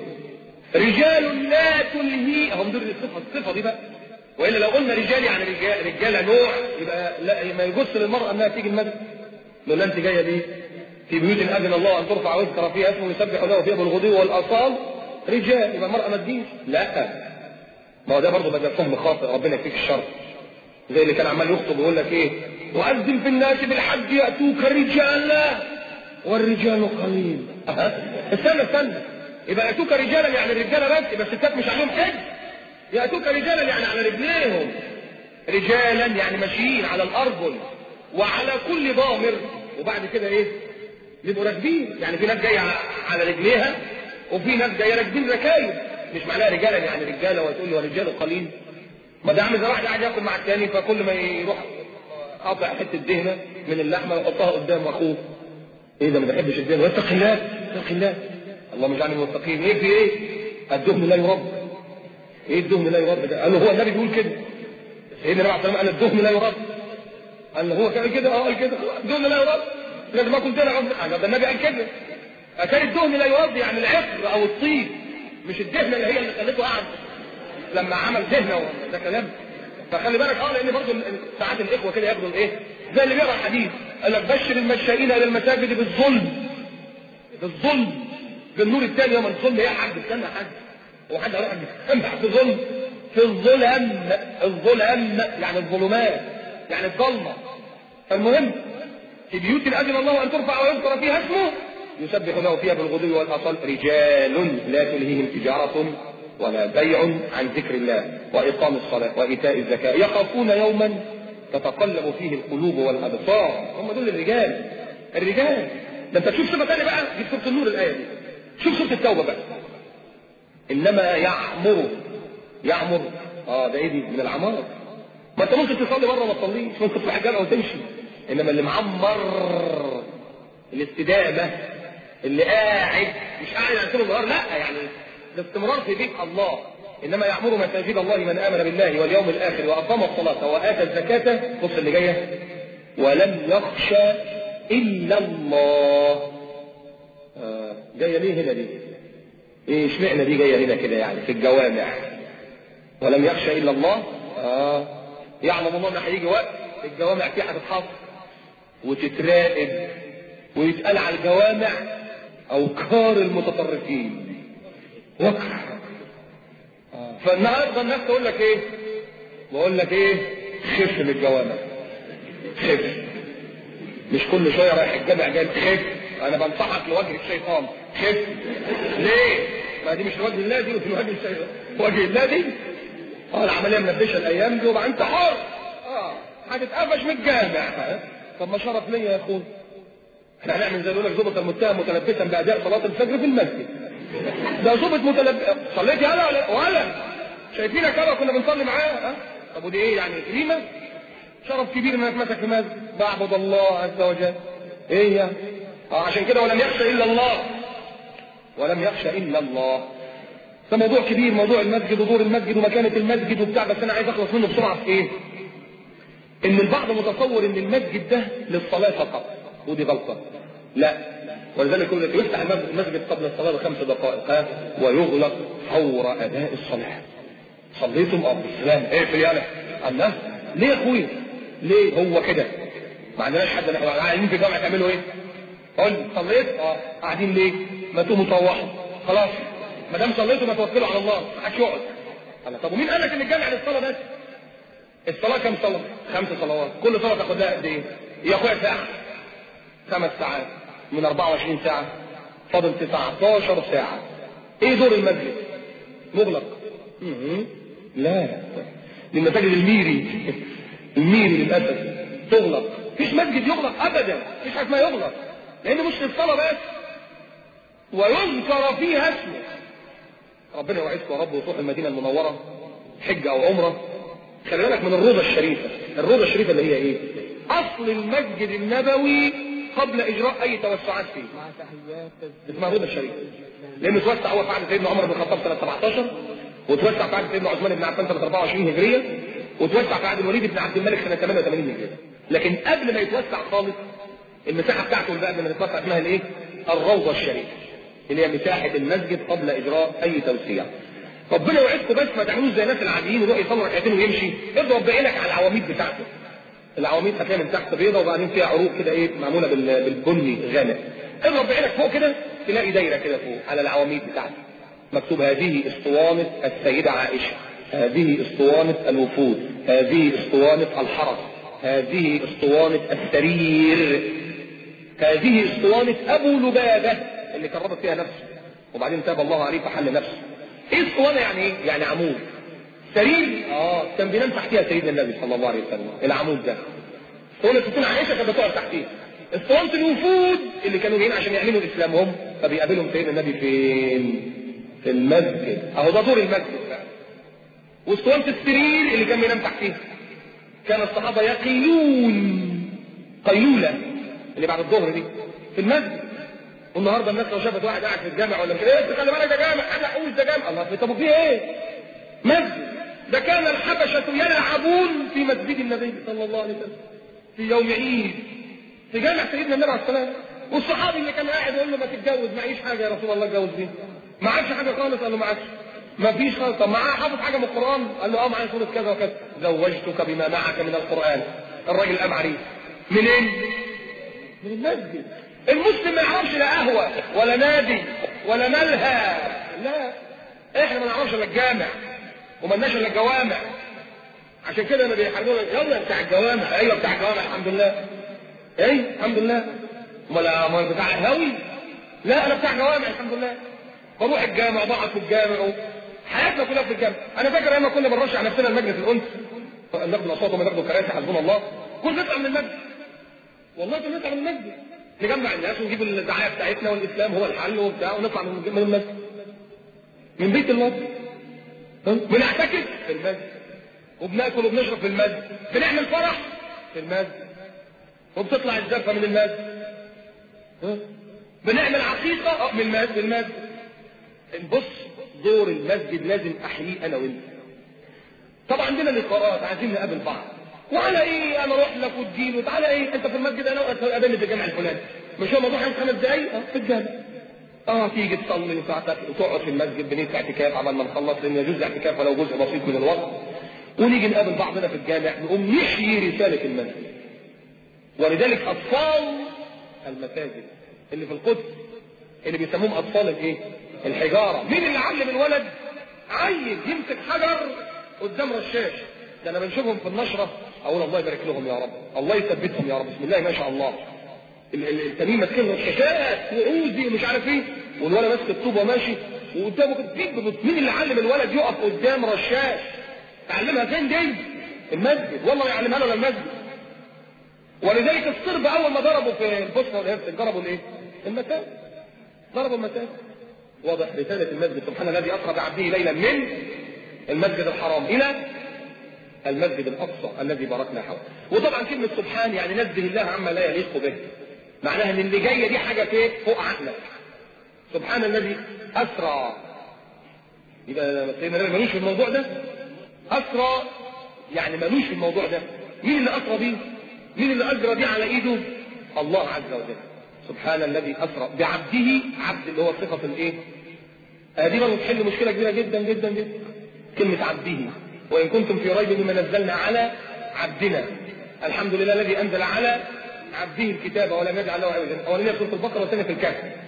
رجال لا تلهي هم دول الصفه الصفه دي بقى والا لو قلنا رجال يعني رجال رجاله نوع يبقى لا ما يجوز للمراه انها تيجي المسجد لو انت جايه ليه؟ في بيوت اذن الله ان ترفع ويذكر فيها اسمه يسبح له فيها بالغدو والاصال رجال يبقى المراه ما تجيش لا ما هو ده برضه بقى فهم خاطئ ربنا يكفيك الشر زي اللي كان عمال يخطب ويقول لك ايه وأذن في الناس بالحج يأتوك رجالا والرجال قليل استنى استنى يبقى يأتوك رجالا يعني الرجاله بس يبقى الستات مش عليهم حج يأتوك رجالا يعني على رجليهم رجالا يعني ماشيين على الأرجل وعلى كل ضامر وبعد كده ايه يبقوا راكبين يعني في ناس جايه على رجليها وفي ناس جايه راكبين ركايب مش معناها رجالا يعني رجاله وتقول لي ورجال قليل ما ده عامل زي واحد قاعد ياكل مع الثاني فكل ما يروح قاطع حته دهنه من اللحمه ويحطها قدام اخوه ايه ده ما بحبش الدهن واتق الله اتق الله الله مش عن المتقين ايه في ايه الدهن لا يرد ايه الدهن لا يرد ده قال له هو النبي بيقول كده سيدنا النبي عليه الصلاه قال الدهن لا يرد قال له هو كان كده اه قال كده الدهن لا يرد لازم ما كنت انا غلط ده النبي قال كده اتاري الدهن لا يرد يعني العطر او الطيب مش الدهنه اللي هي اللي خلته قعد لما عمل دهنه ده كلام فخلي بالك اه لان برضه ساعات الاخوه كده ياخدوا الايه زي اللي بيقرا الحديث قال لك بشر المشائين الى المساجد بالظلم بالظلم بالنور التاني يوم الظلم ايه يا حاج استنى يا حاج هو حد هيروح يستمع في ظلم في الظلم الظلم يعني الظلمات يعني الظلمه فالمهم في بيوت اذن الله ان ترفع ويذكر فيها اسمه يسبح له فيها بالغدو والاصال رجال لا تلهيهم تجاره ولا بيع عن ذكر الله وإقام الصلاة وإيتاء الزكاة يخافون يوما تتقلب فيه القلوب والأبصار هم دول الرجال الرجال ده انت تشوف صفة تانية بقى في سورة النور الآية دي شوف سورة التوبة بقى إنما يعمر يعمر اه ده ايه دي من العمارة ما انت ممكن تصلي بره وما تصليش ممكن تروح الجامعة وتمشي انما اللي معمر الاستدامة اللي قاعد مش قاعد على طول النهار لا يعني الاستمرار في بيت الله انما يعمر مساجد الله من امن بالله واليوم الاخر واقام الصلاه واتى الزكاه بص اللي جايه ولم يخشى الا الله آه جايه ليه هنا دي؟ ايه اشمعنى دي جايه هنا كده يعني في الجوامع ولم يخشى الا الله اه يعلم الله ان هيجي وقت الجوامع فيه هتتحط وتتراقب ويتقال على الجوامع اوكار المتطرفين وقع فالنهارده الناس تقول لك ايه؟ بقول لك ايه؟ خف من الجوامع خف مش كل شويه رايح الجامع جاي خف انا بنصحك لوجه الشيطان خف ليه؟ ما دي مش لوجه الله دي في وجه الشيطان وجه الله دي اه العمليه منبشه الايام دي وبقى انت حر اه هتتقفش من الجامع طب ما شرف ليا يا اخويا احنا هنعمل زي يقول لك ظبط المتهم متلبسا باداء صلاه الفجر في المسجد ده ظبط متلبس صليت يالا ولا ولا شايفينك يالا كنا بنصلي معاه ها طب ودي ايه يعني كريمه شرف كبير انك مسك في مسجد بعبد الله عز وجل ايه يعني اه عشان كده ولم يخشى الا الله ولم يخشى الا الله ده موضوع كبير موضوع المسجد ودور المسجد ومكانة المسجد وبتاع بس انا عايز اخلص منه بسرعة في ايه ان البعض متصور ان المسجد ده للصلاة فقط ودي غلطة لا ولذلك يقول لك يفتح المسجد قبل الصلاة بخمس دقائق ويغلق فور أداء الصلاة صليتم أه بالسلام ايه في يالا الله ليه يا اخويا ليه هو كده ما عندناش حد احنا قاعدين في جامعة تعملوا ايه قول صليت اه قاعدين ليه ما تقوموا تروحوا خلاص ما دام صليتوا ما توكلوا على الله ما حدش يقعد قال طب ومين قال لك ان الجامع للصلاه بس الصلاه كم صلاه خمس صلوات كل صلاه تاخد لها قد ايه يا اخويا ساعه خمس ساعات من 24 ساعه فاضل 19 ساعه ايه دور المسجد مغلق مم. لا للمساجد الميري الميري للاسف تغلق مفيش مسجد يغلق ابدا مفيش حاجه اسمها يغلق لانه مش للصلاه بس ويذكر فيها اسمه ربنا يوعدكم يا رب وتروح المدينه المنوره حجه او عمره خلي بالك من الروضه الشريفه الروضه الشريفه اللي هي ايه اصل المسجد النبوي قبل اجراء اي توسعات فيه اسمها الروضه الشريفه لانه توسع اول في عهد سيدنا عمر بن الخطاب سنه 17 وتوسع في عهد سيدنا عثمان بن عفان سنه 24 هجريه وتوسع في عهد الوليد بن عبد الملك سنه 88 هجريه لكن قبل ما يتوسع خالص المساحه بتاعته اللي قبل ما يتوسع اسمها الايه الروضه الشريفه اللي هي مساحه المسجد قبل اجراء اي توسيع ربنا يوعدكم بس ما تعملوش زي الناس العاديين يروح يصلي ركعتين ويمشي اضرب بعينك على العواميد بتاعته العواميد هتلاقيها من تحت بيضه وبعدين فيها عروق كده ايه معموله بالبني غامق اضرب بعينك فوق كده تلاقي دايره كده فوق على العواميد بتاعته مكتوب هذه اسطوانه السيده عائشه هذه اسطوانه الوفود هذه اسطوانه الحرس هذه اسطوانه السرير هذه اسطوانه ابو لبابه اللي كرمت فيها نفسه وبعدين تاب الله عليه فحل نفسه ايه اسطوانه يعني ايه يعني عمود سرير اه كان بينام تحتها سيدنا النبي صلى الله عليه وسلم العمود ده اسطوانه ستون عائشه كانت بتقعد تحتيها اسطوانه الوفود اللي كانوا جايين عشان يعلنوا اسلامهم فبيقابلهم سيدنا النبي فين في المسجد اهو ده دور المسجد بقى واسطوانه السرير اللي كان بينام تحتيها كان الصحابه يقيلون قيلوله اللي بعد الظهر دي في المسجد والنهارده الناس لو شافت واحد قاعد في الجامع ولا مش ايه خلي بالك ده جامع انا اقول ده جامع الله طب فيه ايه؟ مسجد ده كان الحبشه يلعبون في مسجد النبي صلى الله عليه وسلم في يوم عيد في جامع سيدنا النبي عليه السلام والصحابي اللي كان قاعد يقول له ما تتجوز معيش حاجه يا رسول الله اتجوز بيه معكش حاجه خالص قال له معكش ما فيش خالص طب معاه حافظ حاجه من القران قال له اه معايا سوره كذا وكذا زوجتك بما معك من القران الراجل قام عليه منين؟ من المسجد المسلم ما يعرفش لا قهوة ولا نادي ولا ملهى لا احنا ما نعرفش الا الجامع وما لناش الا الجوامع عشان كده انا بيحاربونا يلا بتاع الجوامع ايوه بتاع الجوامع الحمد لله اي الحمد لله امال بتاع الهوي لا انا بتاع جوامع الحمد لله بروح الجامع بقعد في الجامع حياتنا كلها في الجامع انا فاكر ايام ما كنا بنرشح نفسنا المجلس الانس ناخد الاصوات وما ناخد الكراسي حسبنا الله كنا نطلع من المسجد والله كنا نطلع من المسجد نجمع الناس ونجيب الدعايه بتاعتنا والاسلام هو الحل وبتاع ونطلع من من المسجد من بيت الله بنعتكف في المسجد وبناكل وبنشرب في المسجد بنعمل فرح في المسجد وبتطلع الزفه من المسجد بنعمل عقيقه من المسجد في المسجد بص دور المسجد لازم احييه انا وانت طبعا عندنا لقاءات عايزين نقابل بعض وعلى ايه انا اروح لك والدين وتعالى ايه انت في المسجد انا قابلني في الجامع الفلاني مش هو موضوع خمس دقايق اه في الجامع اه تيجي تصلي وساعتك وتقعد في المسجد بنيت اعتكاف عبال ما نخلص لان يجوز الاعتكاف ولو جزء بسيط من الوقت ونيجي نقابل بعضنا في الجامع نقوم نحيي رساله المسجد ولذلك اطفال المساجد اللي في القدس اللي بيسموهم اطفال الايه؟ الحجاره مين اللي علم الولد؟ عيل يمسك حجر قدام رشاش ده انا بنشوفهم في النشره اقول الله يبارك لهم يا رب الله يثبتهم يا رب بسم الله ما شاء الله التانيين ماسكين رشاشات وعوزي ومش عارف ايه والولد ماسك الطوبه ماشي وقدامه كده مين اللي علم الولد يقف قدام رشاش تعلمها فين دي المسجد والله يعلمها له المسجد ولذلك الصرب اول ما ضربوا في البوسنه والهرسك ضربوا الايه؟ المساجد ضربوا المساجد واضح رساله المسجد سبحان الذي اسرى بعبده ليلا من المسجد الحرام الى المسجد الاقصى الذي باركنا حوله وطبعا كلمه سبحان يعني نزه الله عما لا يليق به معناها ان اللي جايه دي حاجه فين فوق عقلك سبحان الذي اسرى يبقى سيدنا النبي ملوش في الموضوع ده اسرى يعني ملوش في الموضوع ده مين اللي اسرى بيه مين اللي اجرى بيه على ايده الله عز وجل سبحان الذي اسرى بعبده عبد اللي هو صفه الايه هذه برضه تحل مشكله كبيره جدا جدا جدا كلمه عبده وإن كنتم في ريب مما نزلنا على عبدنا الحمد لله الذي أنزل على عبده الكتاب ولم يجعل له عوجا أولانية سورة البقرة والثانية في الكهف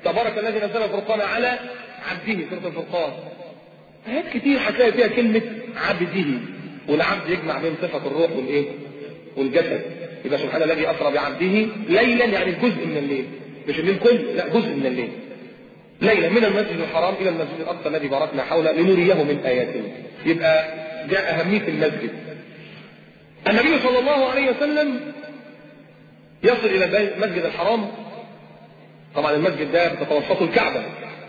تبارك الذي نزل الفرقان على عبده سورة الفرقان آيات كتير هتلاقي فيها كلمة عبده والعبد يجمع بين صفة الروح والإيه؟ والجسد يبقى سبحان الذي أسرى بعبده ليلا يعني جزء من الليل مش الليل كله لا جزء من الليل ليلا من المسجد الحرام إلى المسجد الأقصى الذي باركنا حوله لنريه من آياتنا يبقى جاء أهمية المسجد النبي صلى الله عليه وسلم يصل إلى المسجد الحرام طبعا المسجد ده تتوسطه الكعبة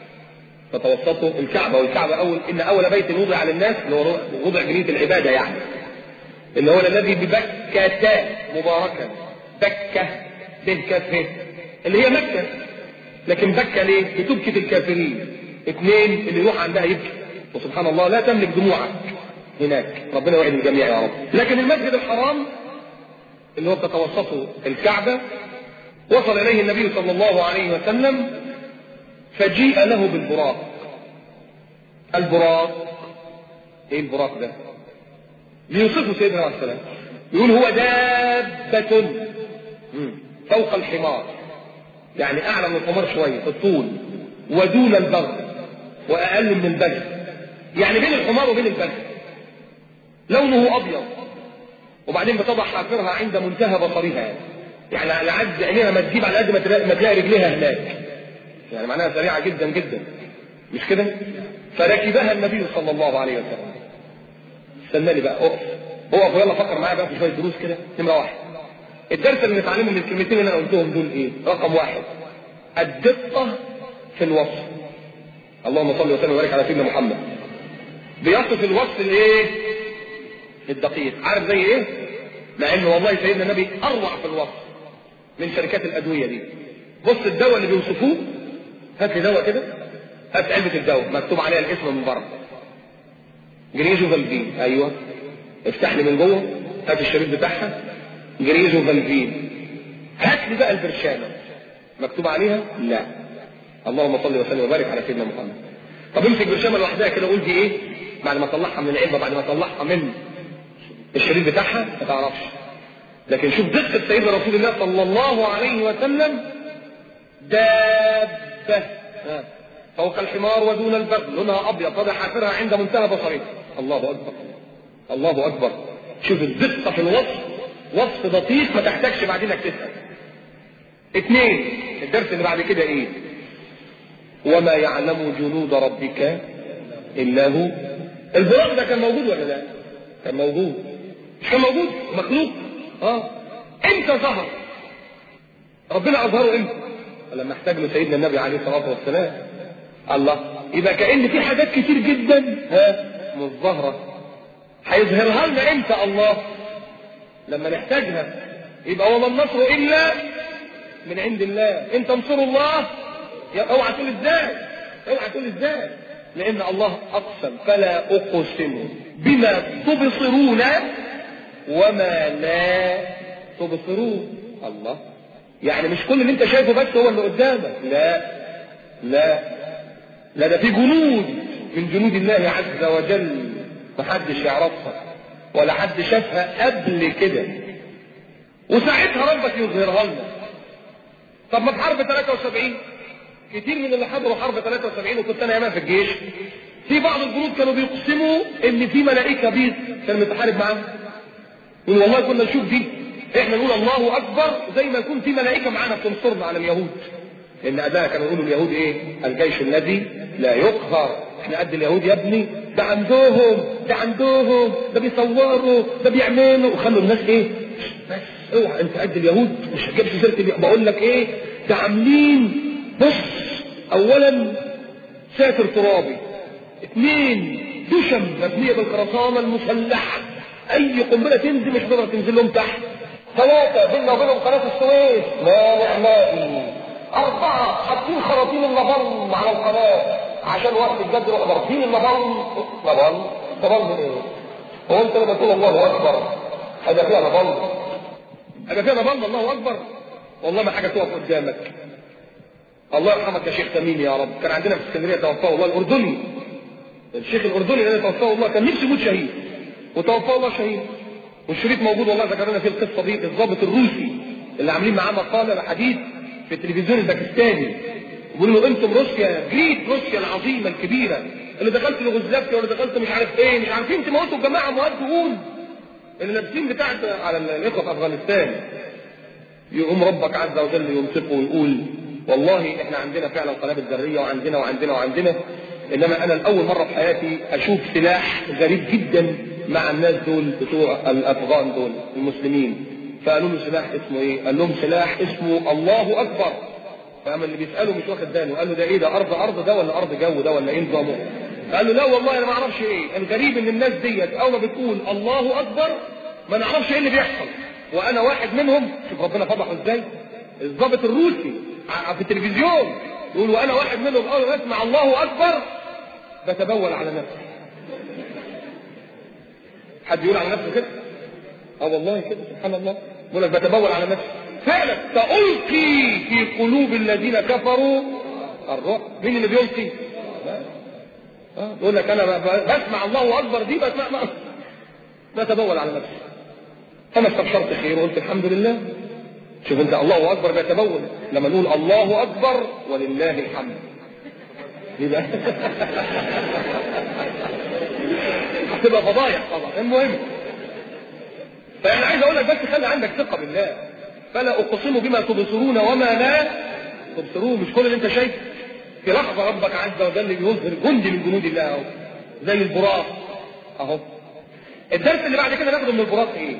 تتوسطه الكعبة والكعبة أول إن أول بيت وضع للناس اللي هو وضع جنية العبادة يعني اللي هو الذي ببكة مباركا بكة به كافه اللي هي مكة لكن بكة ليه؟ لتبكة الكافرين اثنين اللي يروح عندها يبكي وسبحان الله لا تملك دموعك هناك ربنا يوعد الجميع يا رب لكن المسجد الحرام اللي هو تتوسطه الكعبة وصل إليه النبي صلى الله عليه وسلم فجيء له بالبراق البراق ايه البراق ده ليوصفه سيدنا عليه السلام يقول هو دابة فوق الحمار يعني اعلى من الحمار شوية في الطول ودون البغل واقل من البغل يعني بين الحمار وبين البغل لونه ابيض وبعدين بتضع حافرها عند منتهى بصرها يعني على عد عينيها ما تجيب على قد ما تلاقي رجليها هناك يعني معناها سريعة جدا جدا مش كده فركبها النبي صلى الله عليه وسلم استنى لي بقى اقف اقف ويلا فكر معايا بقى في شويه دروس كده نمره واحد الدرس اللي نتعلمه من الكلمتين اللي انا قلتهم دول ايه رقم واحد الدقه في الوصف اللهم صل وسلم وبارك على سيدنا محمد بيصف الوصف الايه الدقيق عارف زي ايه مع انه والله سيدنا النبي اروع في الوصف من شركات الادويه دي بص الدواء اللي بيوصفوه هات لي دواء كده هات علبه الدواء مكتوب عليها الاسم من بره جريزو فالفين ايوه افتح لي من جوه هات الشريط بتاعها جريزو فالفين هات لي بقى البرشامه مكتوب عليها لا اللهم صل وسلم وبارك على سيدنا محمد طب امسك برشامه لوحدها كده قول دي ايه بعد ما طلعها من العلبه بعد ما طلعها من الشريط بتاعها ما تعرفش لكن شوف دقه سيدنا رسول الله صلى الله عليه وسلم دابه فوق الحمار ودون البغل لونها ابيض قد حافرها عند منتهى بصرها الله اكبر الله اكبر شوف الدقه في الوصف وصف دقيق ما تحتاجش بعدين انك تسال اثنين الدرس اللي بعد كده ايه وما يعلم جنود ربك الا هو البراق ده كان موجود ولا لا كان موجود مش كان موجود مخلوق اه امتى ظهر ربنا اظهره امتى لما احتاج له سيدنا النبي عليه الصلاه والسلام الله يبقى كأن في حاجات كتير جدا ها مش ظاهرة هيظهرها لنا امتى الله لما نحتاجها يبقى وما النصر الا من عند الله ان تنصروا الله اوعى تقول ازاي اوعى تقول ازاي لان الله اقسم فلا اقسم بما تبصرون وما لا تبصرون الله يعني مش كل اللي انت شايفه بس هو اللي قدامك لا لا لا ده في جنود من جنود الله عز وجل محدش يعرفها ولا حد شافها قبل كده وساعتها ربك يظهرها لنا طب ما في حرب 73 كتير من اللي حضروا حرب 73 وكنت انا ياما في الجيش في بعض الجنود كانوا بيقسموا ان في ملائكه بيض كان متحارب معاهم يقول والله كنا نشوف دي احنا نقول الله اكبر زي ما يكون في ملائكه معانا بتنصرنا على اليهود لان اباها كانوا يقولوا اليهود ايه الجيش الذي لا يقهر احنا قد اليهود يا ابني ده عندهم ده عندهم ده بيصوروا ده بيعملوا وخلوا الناس ايه بس اوعى انت قد اليهود مش هتجيب سيره بقول لك ايه ده عاملين بص اولا ساتر ترابي اثنين دشم مبنيه بالخرسانه المسلحه اي قنبله تنزل مش هتقدر تنزل لهم تحت ثلاثه بيننا وبينهم قناه السويس لا نعمائي أربعة حاطين خراطيم النبل على القناة عشان وقت الجد يروح ضاربين النبل نبل نبل ايه؟ هو أنت لما تقول الله أكبر هيبقى فيها نبل هيبقى فيها نبل الله أكبر والله ما حاجة تقف قدامك الله يرحمك يا شيخ تميم يا رب كان عندنا في اسكندريه توفاه الله الاردني الشيخ الاردني اللي توفاه الله كان نفسه يموت شهيد وتوفاه الله شهيد والشريط موجود والله ذكرنا فيه القصه دي الضابط الروسي اللي عاملين معاه مقاله حديث في التلفزيون الباكستاني بيقولوا له انتم روسيا جريد روسيا العظيمه الكبيره اللي دخلت يوغوسلافيا ولا دخلت مش عارف ايه مش عارفين تموتوا الجماعه مواد دهون اللي لابسين بتاعت على الاخوه في افغانستان يقوم ربك عز وجل يمسكه ويقول والله احنا عندنا فعلا قنابل ذريه وعندنا وعندنا وعندنا انما انا الاول مره في حياتي اشوف سلاح غريب جدا مع الناس دول بتوع الافغان دول المسلمين فقالوا له سلاح اسمه ايه؟ قال لهم سلاح اسمه الله اكبر فاما اللي بيساله مش واخد باله قال له ده ايه ده ارض ارض ده ولا ارض جو ده ولا ايه نظامه؟ قال له لا والله انا ما اعرفش ايه الغريب ان الناس ديت اول ما بتقول الله اكبر ما نعرفش ايه اللي بيحصل وانا واحد منهم شوف ربنا فضحه ازاي الضابط الروسي في التلفزيون يقول وانا واحد منهم اول ما اسمع الله اكبر بتبول على نفسي حد يقول على نفسه كده اه والله كده سبحان الله يقول لك بتبول على نفسي فعلا سألقي في قلوب الذين كفروا الرعب مين اللي بيلقي اه يقول لك انا بسمع الله اكبر دي بسمع ما بتبول على نفسي انا استبشرت خير وقلت الحمد لله شوف انت الله اكبر بيتبول لما نقول الله اكبر ولله الحمد يبقى هتبقى فضايح طبعا المهم فانا عايز اقول لك بس خلي عندك ثقه بالله فلا اقسم بما تبصرون وما لا تبصرون مش كل اللي انت شايفه في لحظه ربك عز وجل بيظهر جندي من جنود الله اهو زي البراق اهو الدرس اللي بعد كده ناخده من البراق ايه؟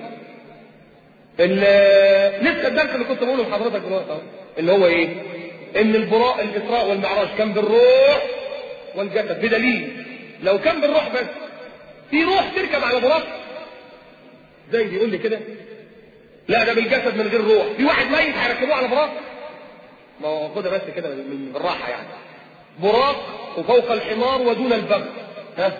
لسه الدرس اللي كنت بقوله لحضرتك دلوقتي اهو اللي هو ايه؟ ان البراء الاسراء والمعراج كان بالروح والجسد بدليل لو كان بالروح بس في روح تركب على براق زي بيقول لي كده لا ده بالجسد من غير روح في واحد ميت هيركبوه على براق ما هو خدها بس كده من بالراحه يعني براق وفوق الحمار ودون البغل ها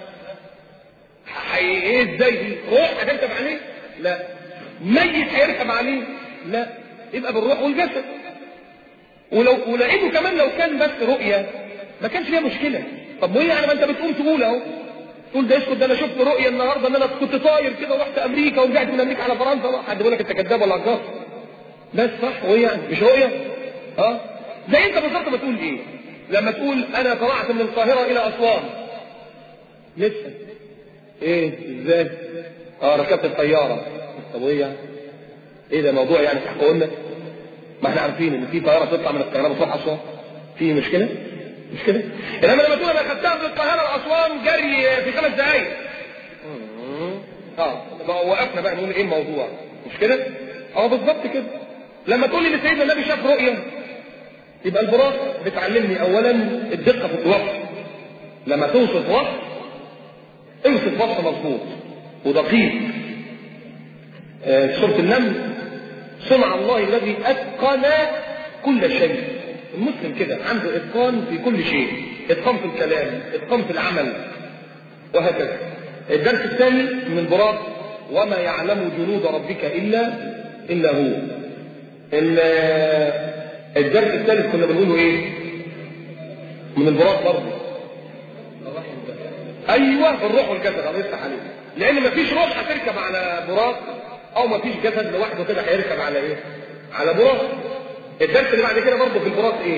ايه ازاي دي روح هتركب عليه لا ميت هيركب عليه لا يبقى بالروح والجسد ولو ولقيته كمان لو كان بس رؤيه ما كانش فيها مشكله طب وايه يعني ما انت بتقوم تقول اهو تقول ده اسكت ده انا شفت رؤيه النهارده ان انا كنت طاير كده ورحت امريكا ورجعت من امريكا على فرنسا حد بيقول لك انت كذاب ولا عجاز بس صح وايه يعني مش رؤيه اه زي انت بالظبط ما تقول ايه لما تقول انا طلعت من القاهره الى اسوان لسه ايه ازاي اه ركبت الطياره طب وايه يعني ايه ده موضوع يعني تحكوا لنا ما احنا عارفين ان في طياره تطلع من القاهره بتروح اسوان في مشكله مش كده انما لما تقول انا خدتها من القاهره لاسوان جري في خمس دقائق اه بقى وقفنا بقى نقول ايه الموضوع مش كده اه بالظبط كده لما تقول لي ان سيدنا النبي شاف رؤيه يبقى البراق بتعلمني اولا الدقه في الوصف لما توصف وصف اوصف وصف مظبوط ودقيق آه سوره النمل صنع الله الذي اتقن كل شيء المسلم كده عنده اتقان في كل شيء اتقان في الكلام اتقان في العمل وهكذا الدرس الثاني من البراق وما يعلم جنود ربك الا الا هو الدرس الثالث كنا بنقوله ايه من البراق برضه ايوه الروح والجسد الله يفتح عليك لان مفيش روح هتركب على براق او مفيش جسد لوحده كده هيركب على ايه على براق الدرس اللي بعد كده برضه في البراق ايه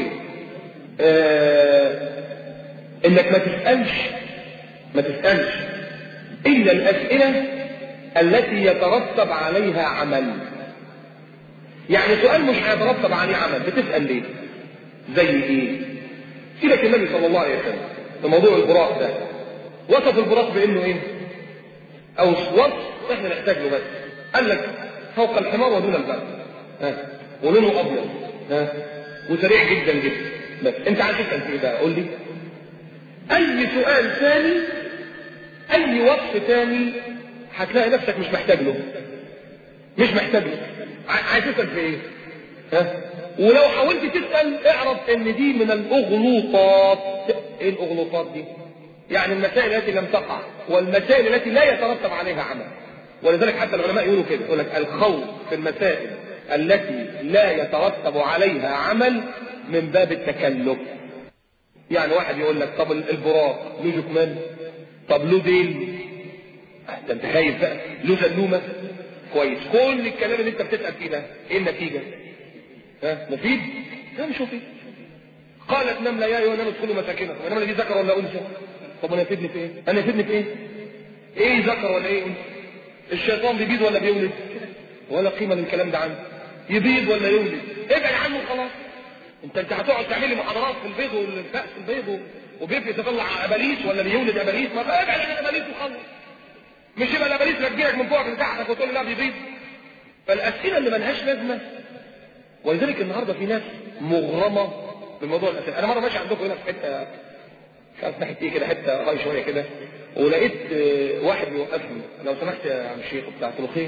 آه انك ما تسالش ما تسالش الا الاسئله التي يترتب عليها عمل يعني سؤال مش هيترتب عليه عمل بتسال ليه زي ايه سيبك النبي صلى الله عليه وسلم في موضوع البراق ده وصف البراق بانه ايه او وصف احنا نحتاج له بس قال لك فوق الحمار ودون البر ها ولونه ابيض ها وسريع جدا جدا بس انت عايز تسال في ايه بقى قول لي اي سؤال ثاني اي وصف ثاني هتلاقي نفسك مش محتاج له مش محتاج له عايز تسال في ايه ها ولو حاولت تسال اعرف ان دي من الاغلوطات ايه الاغلوطات دي يعني المسائل التي لم تقع والمسائل التي لا يترتب عليها عمل ولذلك حتى العلماء يقولوا كده يقول لك الخوف في المسائل التي لا يترتب عليها عمل من باب التكلف يعني واحد يقول لك طب البراق له جكمان طب له ديل ده انت خايف بقى له زلومه كويس كل الكلام اللي انت بتسال فيه ده ايه النتيجه ها مفيد لا مش مفيد قالت نملة يا ايها النمل ادخلوا مساكنكم النملة دي ذكر ولا انثى طب انا يفيدني في ايه انا يفيدني في ايه ايه ذكر ولا ايه انثى الشيطان بيبيض ولا بيولد ولا قيمة للكلام ده عنه يبيض ولا يولد ابعد عنه خلاص انت انت هتقعد تعمل لي محاضرات في البيض والكأس البيض وبيبقى تطلع اباليس ولا بيولد اباليس ما بقى ابعد عن اباليس وخلص مش يبقى الاباليس رجلك من فوق لتحتك وتقول لي لا بيبيض فالاسئله اللي ملهاش لازمه ولذلك النهارده في ناس مغرمه بموضوع الاسئله انا مره ماشي عندكم هنا في حته مش عارف ناحيه ايه كده حته راي شويه كده ولقيت واحد بيوقفني لو سمحت يا عم الشيخ بتاع الخير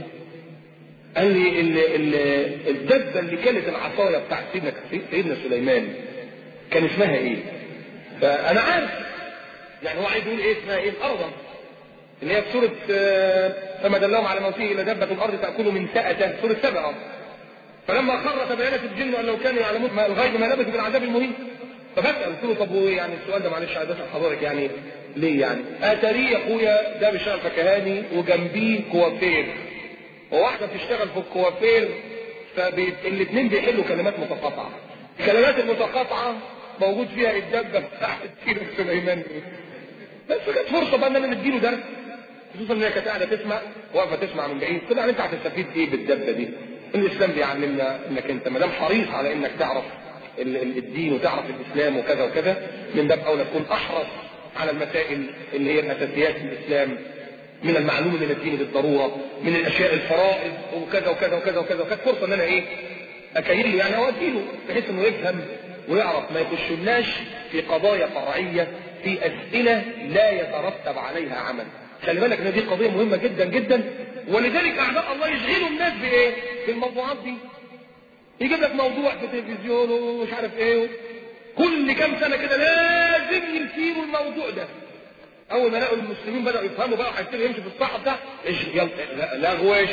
قال لي ال ال الدبه اللي كانت العصايه بتاع سيدنا سيدنا سليمان كان اسمها ايه؟ فانا عارف يعني هو عايز يقول ايه اسمها ايه؟ الارض اللي هي في سوره فما دلهم على موته الى دبه الارض تاكل من سأته سوره سبعه فلما خر تبينت الجن ان لو كانوا يعلمون ما الغيب ما لبثوا بالعذاب المهين فبسال قلت له طب يعني السؤال ده معلش عايز اسال حضرتك يعني ليه يعني؟ اتاري يا اخويا ده بيشتغل فكهاني وجنبيه كوافير وواحده بتشتغل في الكوافير فالاثنين بيحلوا كلمات متقاطعه الكلمات المتقاطعه موجود فيها الدبه بتاعت سيره سليمان بس كانت فرصه بقى ان انا نديله درس خصوصا ان هي كانت قاعده تسمع واقفه تسمع من بعيد طبعا انت هتستفيد ايه بالدبه دي؟ الاسلام بيعلمنا انك انت ما دام حريص على انك تعرف الدين وتعرف الاسلام وكذا وكذا من باب اولى تكون احرص على المسائل اللي هي الاساسيات في الاسلام من المعلوم من الدين بالضروره من الاشياء الفرائض وكذا وكذا وكذا وكذا وكانت فرصه ان انا ايه اكيل له يعني اوديله بحيث انه يفهم ويعرف ما يخشلناش في قضايا فرعيه في اسئله لا يترتب عليها عمل خلي بالك ان دي قضيه مهمه جدا جدا ولذلك اعداء الله يشغلوا الناس بايه؟ بالموضوعات دي يجيب لك موضوع في التلفزيون ومش عارف ايه كل كام سنه كده لازم يثيروا الموضوع ده اول ما لقوا المسلمين بداوا يفهموا بقى وهيبتدوا يمشوا في الصح بتاع يلا لغوش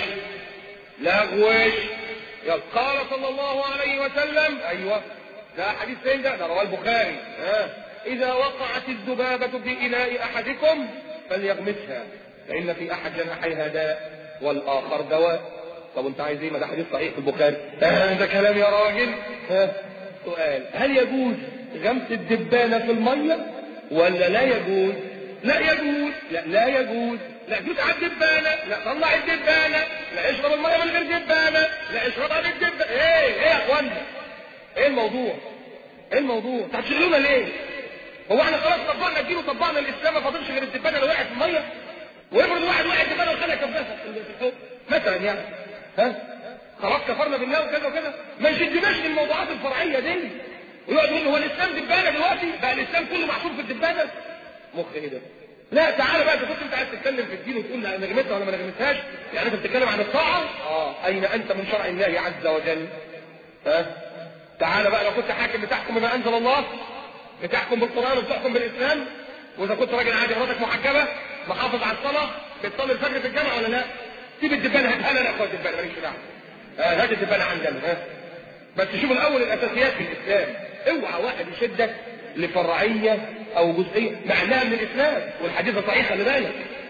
لغوش يلا قال صلى الله عليه وسلم ايوه ده حديث فين ده؟ ده رواه البخاري ها اذا وقعت الذبابه في اناء احدكم فليغمسها فان في احد جناحيها داء والاخر دواء طب انت عايز ايه ما ده حديث صحيح في البخاري آه ده كلام يا راجل ها سؤال هل يجوز غمس الدبانه في الميه ولا لا يجوز لا يجوز لا لا يجوز لا دوس على الدبانه لا طلع الدبانه لا اشرب الميه من غير دبانه لا اشربها بالدبانه ايه ايه يا اخوانا ايه الموضوع ايه الموضوع انت هتشغلونا ليه هو احنا خلاص طبقنا الدين وطبقنا الاسلام ما فاضلش غير الدبانه اللي وقعت في الميه ويفرض واحد وقع الدبانه وخلها كبسها مثلا يعني ها خلاص كفرنا بالله وكذا وكذا ما نشدناش للموضوعات الفرعيه دي ويقعد يقول هو الاسلام دبانه دلوقتي بقى الاسلام كله محصور في الدبانه مخ ايه ده لا تعالى بقى اذا كنت انت عايز تتكلم في الدين وتقول لا انا غمتها ولا ما غمتهاش يعني انت بتتكلم عن الطاعه اه اين انت من شرع الله عز وجل ها تعالى بقى لو كنت حاكم بتحكم بما انزل الله بتحكم بالقران وبتحكم بالاسلام واذا كنت راجل عادي مراتك محجبه محافظ على الصلاه بتصلي الفجر في الجامع ولا لا سيب الدبانه هاتها لنا اخوات الدبانه ماليش دعوه آه هات الدبانه عندنا ها بس شوف الاول الاساسيات في الاسلام اوعى واحد يشدك لفرعيه او جزئيه مع انها من الاسلام والحديث صحيح خلي بالك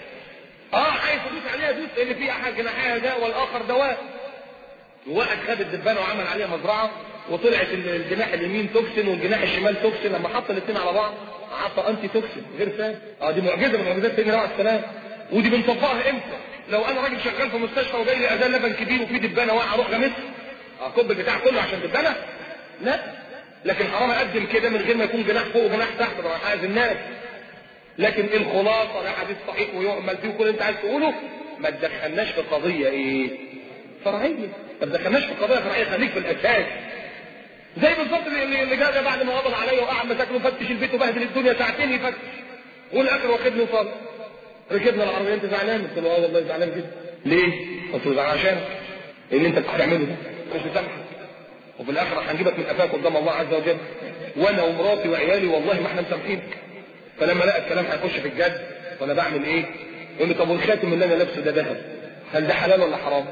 اه عايز تدوس عليها دوس لان في احد جناحيها داء والاخر دواء وواحد خد الدبانه وعمل عليها مزرعه وطلعت الجناح اليمين توكسين والجناح الشمال توكسين لما حط الاثنين على بعض عطى انتي توكسين غير فاهم اه دي معجزه من معجزات سيدنا عليه السلام ودي بنطبقها امتى؟ لو انا راجل شغال في مستشفى وجاي لي اذان لبن كبير وفي دبانه واقعه اروح غمسها اكب البتاع كله عشان دبانه؟ لا لكن حرام اقدم كده من غير ما يكون جناح فوق وجناح تحت ده حاجز الناس لكن الخلاصه ده حديث صحيح ويعمل فيه وكل اللي انت عايز تقوله ما تدخلناش في قضيه ايه؟ فرعيه ما تدخلناش في قضيه فرعيه خليك في الاساس زي بالظبط اللي, اللي جاء بعد ما قبض عليا وقعد مساكنه فتش البيت وبهدل الدنيا ساعتين يفتش والاخر واخدني وصل ركبنا العربيه انت زعلان قلت له اه والله زعلان جدا ليه؟ قلت له زعلان عشان اللي انت بتعمله ده مش مسامحك وفي الاخر هنجيبك من قفاك قدام الله عز وجل وانا ومراتي وعيالي والله ما احنا مسامحينك فلما لقى الكلام هيخش في الجد وانا بعمل ايه؟ يقول لي طب والخاتم اللي انا لابسه ده ذهب هل ده حلال ولا حرام؟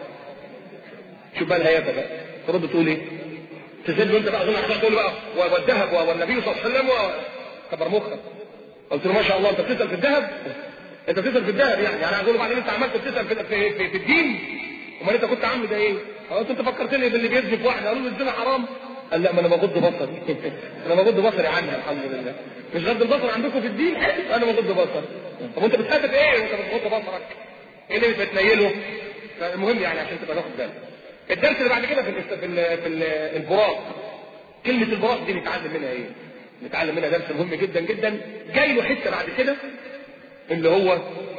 شوف بقى الهيافه بقى ترد تقول ايه؟ تزل انت بقى اظن هتقعد تقول بقى والذهب والنبي صلى الله عليه وسلم كبر مخك قلت له ما شاء الله انت بتسال في الذهب انت بتسال في الذهب يعني يعني هقول بعدين انت عملت بتسال في, في, في, في الدين امال انت كنت عامل ده ايه؟ قلت انت فكرتني باللي بيزني في واحده قالوا له الزنا حرام قال لا ما انا بغض بصري انا بغض بصري عنها الحمد لله مش غض البصر عندكم في الدين حلو انا بغض بصري طب وانت بتخافف ايه وانت بتغض بصرك ايه اللي بتنيله فالمهم يعني عشان تبقى واخد بالك الدرس اللي بعد كده في ال في ال في ال البراق كلمة البراق دي نتعلم منها ايه نتعلم منها درس مهم جدا جدا جاي له حته بعد كده اللي هو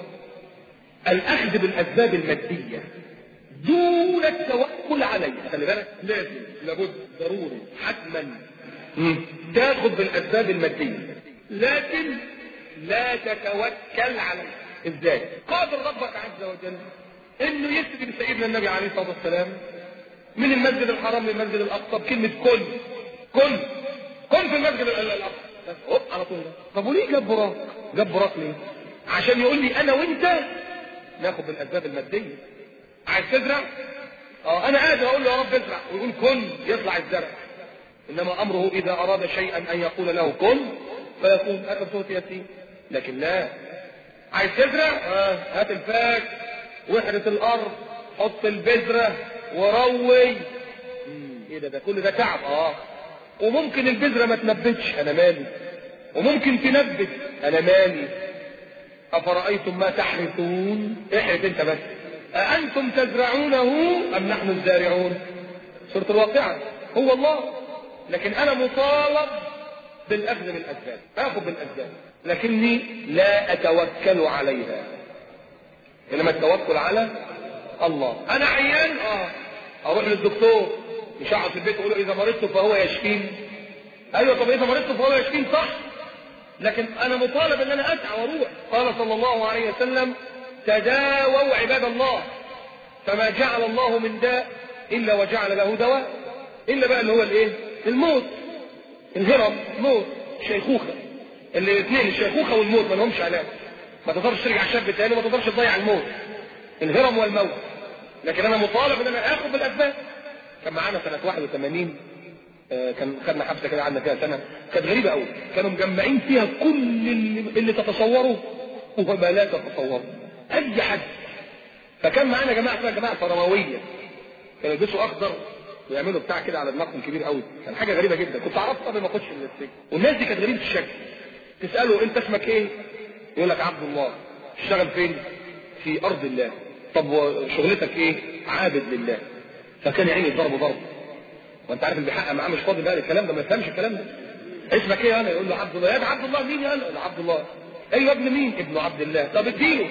الاخذ بالاسباب الماديه دون التوكل عليها خلي بالك لازم لابد ضروري حتما تاخذ بالاسباب الماديه لكن لا تتوكل عليها ازاي قادر ربك عز وجل انه يسجد سيدنا النبي عليه الصلاه والسلام من المسجد الحرام للمسجد الاقصى بكلمه كن كن كن في المسجد الاقصى بس هوب على طول طب وليه جاب براق جاب براق ليه عشان يقول لي انا وانت ناخد بالاسباب الماديه عايز تزرع اه انا قادر اقول له يا رب ازرع ويقول كن يطلع الزرع انما امره اذا اراد شيئا ان يقول له كن فيكون اخر صوت ياسين لكن لا عايز تزرع اه هات الفاك واحرث الارض حط البذره وروي ايه ده ده كل ده تعب اه وممكن البذره ما تنبتش انا مالي وممكن تنبت انا مالي افرايتم ما تحرثون احرث انت بس أأنتم تزرعونه أم نحن الزارعون سورة الواقعة هو الله لكن أنا مطالب بالأخذ بالأسباب آخذ بالأسباب لكني لا أتوكل عليها إنما التوكل على الله أنا عيان آه أروح للدكتور مش أقعد في البيت أقول له إذا مرضت فهو يشفيني أيوة طب إذا مرضت فهو يشفيني صح لكن أنا مطالب إن أنا أسعى وأروح قال صلى الله عليه وسلم تداووا عباد الله فما جعل الله من داء الا وجعل له دواء الا بقى اللي هو الايه الموت الهرم موت شيخوخه الاثنين الشيخوخه والموت ما لهمش علاج ما تقدرش ترجع شاب تاني ما تقدرش تضيع الموت الهرم والموت لكن انا مطالب ان انا اخذ بالاسباب كان معانا سنه 81 آه كان خدنا حبسه كده قعدنا فيها سنه كانت غريبه قوي كانوا مجمعين فيها كل اللي, اللي تتصوره وما لا تتصوره اي حد فكان معانا جماعه اسمها جماعه فرمويه كانوا يلبسوا اخضر ويعملوا بتاع كده على دماغهم كبير قوي كان حاجه غريبه جدا كنت اعرفها قبل ما اخش السجن والناس دي كانت غريبه الشكل تساله انت اسمك ايه يقول لك عبد الله تشتغل فين في ارض الله طب وشغلتك ايه عابد لله فكان يعيني ضربه ضرب وانت عارف اللي بيحقق معاه مش فاضي بقى الكلام ده ما يفهمش الكلام ده اسمك ايه انا يقول له عبد الله يا ده عبد الله مين يا انا عبد الله ايوه ابن مين ابن عبد الله طب اديله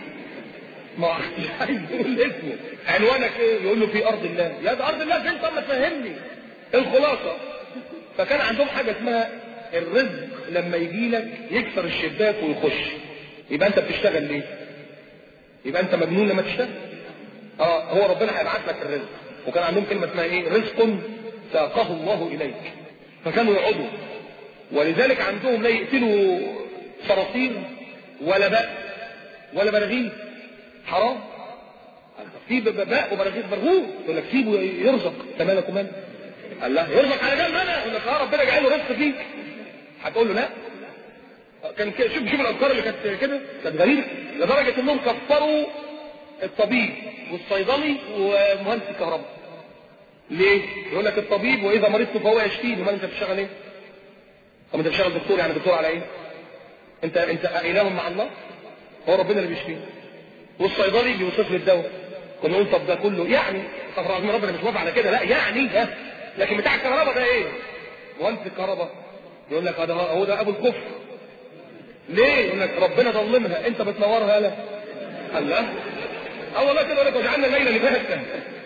ما عايز يقول اسمه عنوانك ايه يقول له في ارض الله يا ده ارض الله فين طب ما تفهمني الخلاصه فكان عندهم حاجه اسمها الرزق لما يجي لك يكسر الشباك ويخش يبقى انت بتشتغل ليه يبقى انت مجنون لما تشتغل اه هو ربنا هيبعت لك الرزق وكان عندهم كلمه اسمها ايه رزق ساقه الله اليك فكانوا يقعدوا ولذلك عندهم لا يقتلوا صراصير ولا بأس ولا براغيث حرام في باء وبراغيث برغوث يقول لك سيبه يرزق انت مالك ومال قال لا يرزق على جنب انا يقول لك اه ربنا جعل له رزق فيك هتقول له لا كان كده شوف شوف الافكار اللي كانت كده كانت غريبه لدرجه انهم كفروا الطبيب والصيدلي ومهندس الكهرباء ليه؟ يقول لك الطبيب واذا مرضت فهو يشفيني امال انت بتشتغل ايه؟ طب انت بتشتغل دكتور يعني دكتور على ايه؟ انت انت اله مع الله؟ هو ربنا اللي بيشفيني والصيدلي بيوصف لي الدواء كنا نقول طب ده كله يعني استغفر الله ربنا مش موافق على كده لا يعني ها لكن بتاع الكهرباء ده ايه؟ مهندس الكهرباء يقول لك ده هو ده ابو الكفر ليه؟ يقول لك ربنا ظلمها انت بتنورها لا الله اه والله كده يقول لك وجعلنا الليل لباسا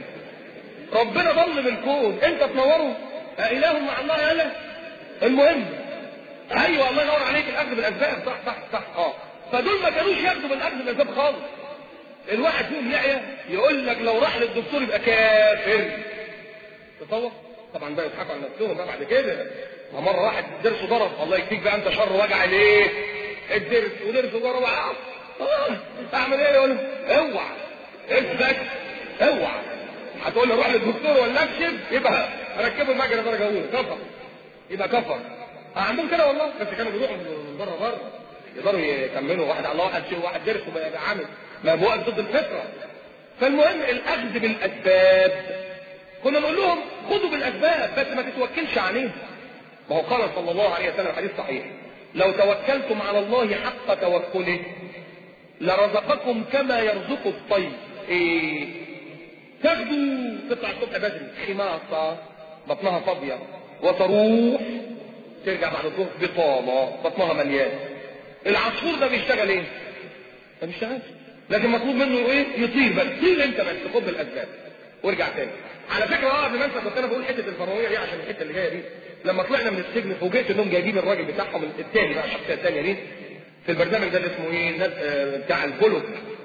ربنا ظلم الكون انت تنوره اله مع الله يالا المهم ايوه الله ينور عليك الاخذ بالاسباب صح صح صح اه فدول ما كانوش ياخدوا بالاخذ بالاسباب خالص الواحد فيهم يعيا يقول لك لو راح للدكتور يبقى كافر تصور طبعا بقى يضحكوا على نفسهم بقى بعد كده مره واحد درسه ضرب الله يكفيك بقى انت شر وجع ليه الدرس ودرسه ضرب اه اعمل ايه يقول اوعى اثبت اوعى هتقول له روح للدكتور ولا اكشف يبقى ركبوا المجرى درجه اولى كفر يبقى كفر عندهم كده والله بس كانوا بيروحوا من بره بره يقدروا يكملوا واحد على واحد شيء واحد درس ويبقى عامل ما هو ضد الفطره فالمهم الاخذ بالاسباب كنا نقول لهم خذوا بالاسباب بس ما تتوكلش عليهم ما هو قال صلى الله عليه وسلم حديث صحيح لو توكلتم على الله حق توكله لرزقكم كما يرزق الطير ايه تغدو تطلع الصبح بدري خماصة بطنها فاضية وتروح ترجع بعد الظهر بطالة بطنها مليان العصفور ده بيشتغل ايه؟ ما بيشتغلش لكن مطلوب منه ايه؟ يطير بس طير انت بس خد بالاسباب وارجع تاني على فكره اه قبل ما انسى كنت انا بقول حته الفرعونيه دي عشان الحته اللي جايه دي لما طلعنا من السجن فوجئت انهم جايبين الراجل بتاعهم الثاني بقى الشخصيه الثانيه دي في البرنامج ده اللي اسمه ايه؟ ناس- آه، بتاع البولو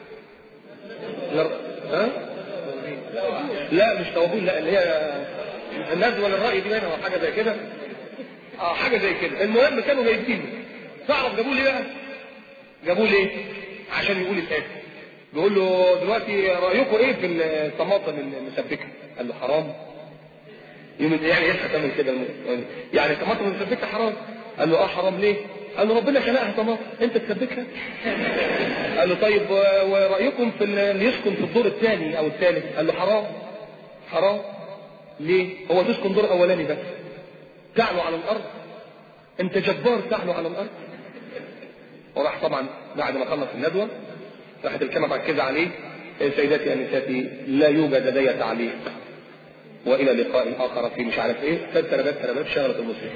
ها؟ لا مش توابين لا اللي هي الندوه للراي دي باينه او حاجه زي كده اه حاجه زي كده المهم كانوا جايبينه تعرف جابوه ليه بقى؟ جابوه ليه؟ عشان يقول الاتي بيقول له دلوقتي رايكم ايه في الطماطم المسبكه؟ قال له حرام يوم يعني ايه هتعمل كده الم- يعني الطماطم المسبكه حرام قال له اه حرام ليه؟ قال له ربنا خلقها طماطم انت تسبكها؟ قال له طيب و- ورايكم في اللي يسكن في الدور الثاني او الثالث؟ قال له حرام حرام ليه؟ هو تسكن دور اولاني بس تعلو على الارض انت جبار تعلو على الارض وراح طبعا بعد ما خلص الندوه راحت الكلمه مركزه عليه سيداتي انساتي لا يوجد لدي تعليق والى لقاء اخر في مش عارف ايه فتربات تربات شغله المسلم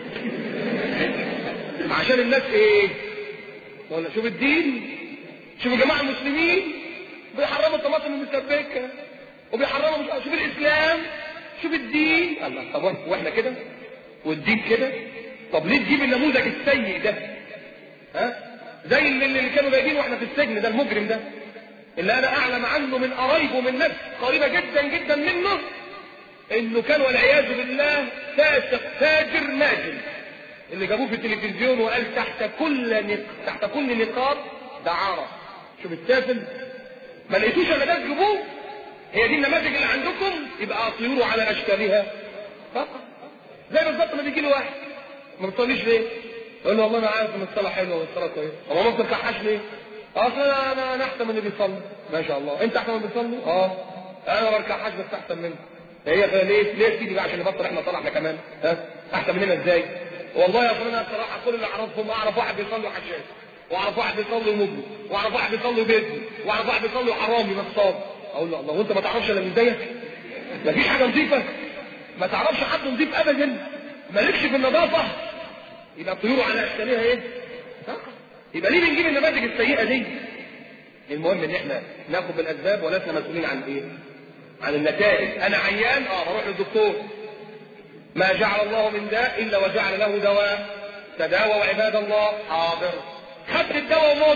عشان الناس ايه ولا شوف الدين شوف الجماعه المسلمين بيحرموا الطماطم المسبكه وبيحرموا مش عارف- شوف الاسلام شوف الدين الله طب واحنا كده والدين كده طب ليه تجيب النموذج السيء ده ها زي اللي, اللي كانوا جايبين واحنا في السجن ده المجرم ده اللي انا اعلم عنه من قرايبه من ناس قريبه جدا جدا منه انه كان والعياذ بالله فاسق فاجر ناجم اللي جابوه في التلفزيون وقال تحت كل نق... تحت كل نقاط دعارة شوف السافل ما لقيتوش الا ده تجيبوه هي دي النماذج اللي عندكم يبقى اطيروا على اشكالها فقط زي بالظبط ما بيجي له واحد ما بتصليش ليه؟ يقول له والله انا عارف ان الصلاه حلوه والصلاه كويسه هو ما بتركعهاش ليه؟ اصل انا انا انا احسن من اللي بيصلي ما شاء الله انت احسن من اللي بيصلي؟ اه انا ما بركعهاش بس احسن منك هي فيها ليه؟ ليه يا سيدي بقى عشان نبطل احنا طلعنا كمان ها؟ احسن مننا ازاي؟ والله يا اخوان انا بصراحه كل اللي اعرفهم اعرف واحد بيصلي حشاش واعرف واحد بيصلي ومجرم واعرف واحد بيصلي بيتي واعرف واحد بيصلي حرامي نصاب اقول له الله وانت ما تعرفش الا من زيك مفيش حاجه نظيفه ما تعرفش حد نظيف ابدا مالكش في النظافه يبقى طيور على اشكالها ايه ها؟ يبقى ليه بنجيب النماذج السيئه دي المهم ان احنا ناخد بالاسباب ولسنا مسؤولين عن ايه عن النتائج انا عيان اه بروح للدكتور ما جعل الله من داء الا وجعل له دواء تداووا عباد الله حاضر خدت الدواء ومت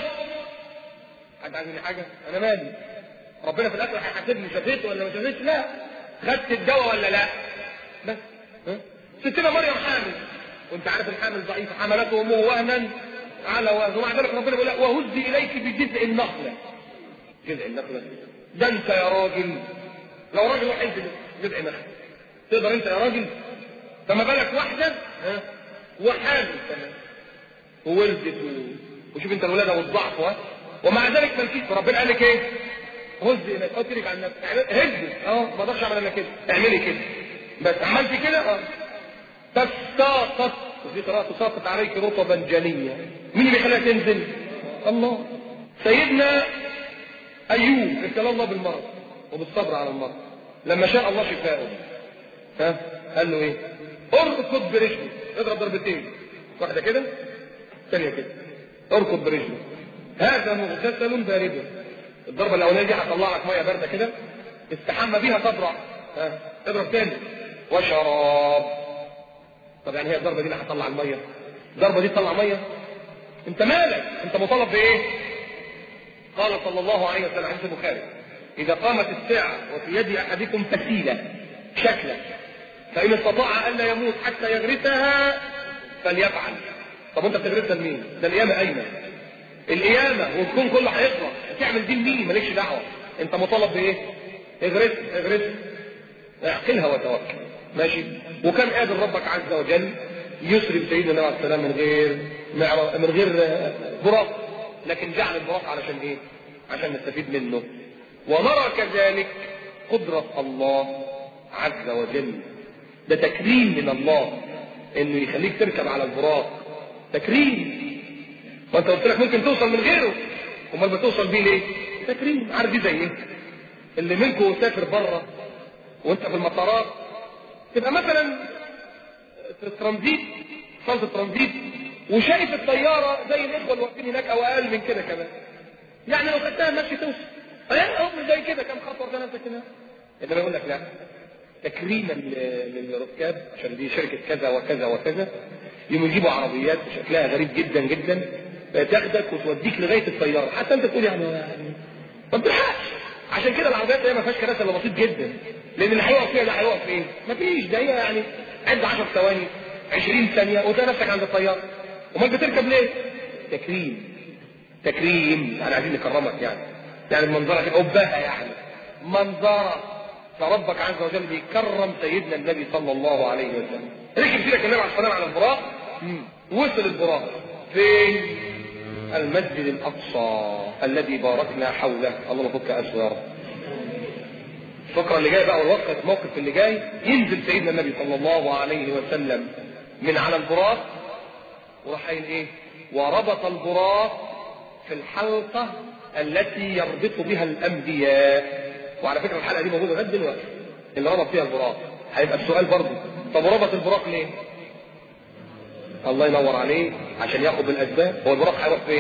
حد عايز مني حاجه انا مالي ربنا في الاخر هيحاسبني شفيت ولا ما شفيتش لا خدت الدواء ولا لا بس ها؟ ستنا مريم حامل وانت عارف الحامل ضعيف حملته امه وهنا على وهن ومع ذلك ربنا بيقول لها وهزي اليك بجذع النخله جذع النخله ده انت يا راجل لو راجل واحد جذع نخله تقدر انت يا راجل فما بالك واحده ها وحامل كمان وولدت و... وشوف انت الولاده والضعف ها ومع ذلك مالكيش ربنا قال لك ايه هز اليك قلت لك عن نفسك هز اه ما اقدرش اعمل الا كده اعملي كده بس عملتي كده اه تساقط وفي قراءة تساقط عليك رطبا جنيا مين اللي خلاها تنزل الله سيدنا ايوب ابتلى الله بالمرض وبالصبر على المرض لما شاء الله شفاءه ها قال له ايه اركض برجلك اضرب ضربتين واحده كده ثانيه كده اركض برجلك هذا مغتسل بارد الضربه الاولانيه دي هتطلع لك ميه بارده كده استحمى بيها تبرع ها اضرب تاني وشراب طب يعني هي الضربه دي اللي هتطلع الميه الضربه دي تطلع ميه انت مالك انت مطالب بايه قال صلى الله عليه وسلم حديث البخاري اذا قامت الساعه وفي يد احدكم فسيله شكله فان استطاع الا يموت حتى يغرسها فليفعل طب انت بتغرسها لمين ده القيامه قايمه القيامه والكون كله هيخلص تعمل دي لمين مالكش دعوه انت مطالب بايه اغرس اغرس اعقلها وتوكل ماشي وكان قادر ربك عز وجل يسري بسيدنا النبي عليه السلام من غير معر- من غير آه، براق لكن جعل البراق علشان ايه عشان نستفيد منه ونرى كذلك قدرة الله عز وجل ده تكريم من الله انه يخليك تركب على البراق تكريم وانت قلت لك ممكن توصل من غيره امال بتوصل بيه ليه تكريم عارف دي زي ايه اللي منكم سافر بره وانت في المطارات تبقى مثلا في الترانزيت صاله الترانزيت وشايف الطياره زي الاخوه اللي واقفين هناك او اقل من كده كمان يعني لو خدتها ماشي توصل يعني هم زي كده كم خطوه ده نفسك هنا انما يقول لك لا تكريما للركاب عشان دي شركه كذا وكذا وكذا يوم يجيبوا عربيات شكلها غريب جدا جدا تاخدك وتوديك لغايه الطياره حتى انت تقول يعني يعني ما بتلحقش عشان كده العربيات هي ما فيهاش كراسي الا بسيط جدا لان اللي هيقف فيها ده هيقف فين؟ ما فيش ده هي يعني عد 10 ثواني 20 ثانيه وتلاقي نفسك عند الطياره امال بتركب ليه؟ تكريم تكريم يعني عايزين نكرمك يعني يعني منظرك أبها يعني منظرك فربك عز وجل بيكرم سيدنا النبي صلى الله عليه وسلم ركب سيدك النبي عليه الصلاه على البراق وصل البراق فين المسجد الاقصى الذي باركنا حوله اللهم فك اسره يا رب الفقره اللي جايه بقى والوقت الموقف اللي جاي ينزل سيدنا النبي صلى الله عليه وسلم من على البراق وراح قايل ايه وربط البراق في الحلقه التي يربط بها الانبياء وعلى فكره الحلقه دي موجوده لغايه دلوقتي اللي ربط فيها البراق هيبقى السؤال برضه طب وربط البراق ليه؟ الله ينور عليه عشان ياخد بالاسباب هو البراق هيروح فين؟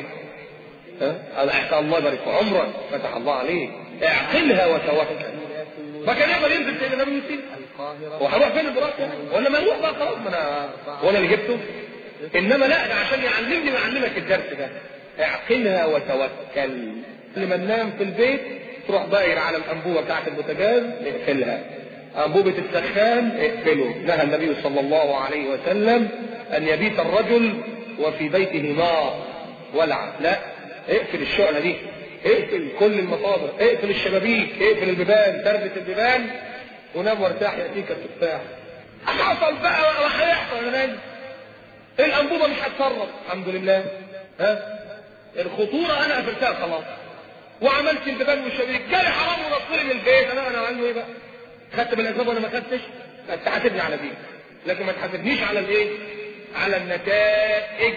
ها؟ احسن الله يبارك في عمرك فتح الله عليه اعقلها وتوكل ما كان يقدر ينزل سيدنا النبي يسير هو هيروح فين البراق يعني؟ ولا ما يروح بقى خلاص ما انا وانا اللي جبته انما لا ده عشان يعلمني ويعلمك الدرس ده اعقلها وتوكل لما ننام في البيت تروح داير على الانبوبه بتاعت البوتاجاز اقفلها انبوبه السخان اقفله نهى النبي صلى الله عليه وسلم ان يبيت الرجل وفي بيته نار ولع لا اقفل الشعله دي اقفل كل المصادر اقفل الشبابيك اقفل البيبان تربة البيبان ونام وارتاح ياتيك التفاح حصل بقى ولا هيحصل يا ناس الانبوبه مش هتصرف الحمد لله ها الخطوره انا قفلتها خلاص وعملت البيبان والشبابيك جالي حرام ونصري من البيت انا انا عامل ايه بقى خدت بالاسباب ولا ما خدتش انت تحاسبني على دي لكن ما تحاسبنيش على الايه على النتائج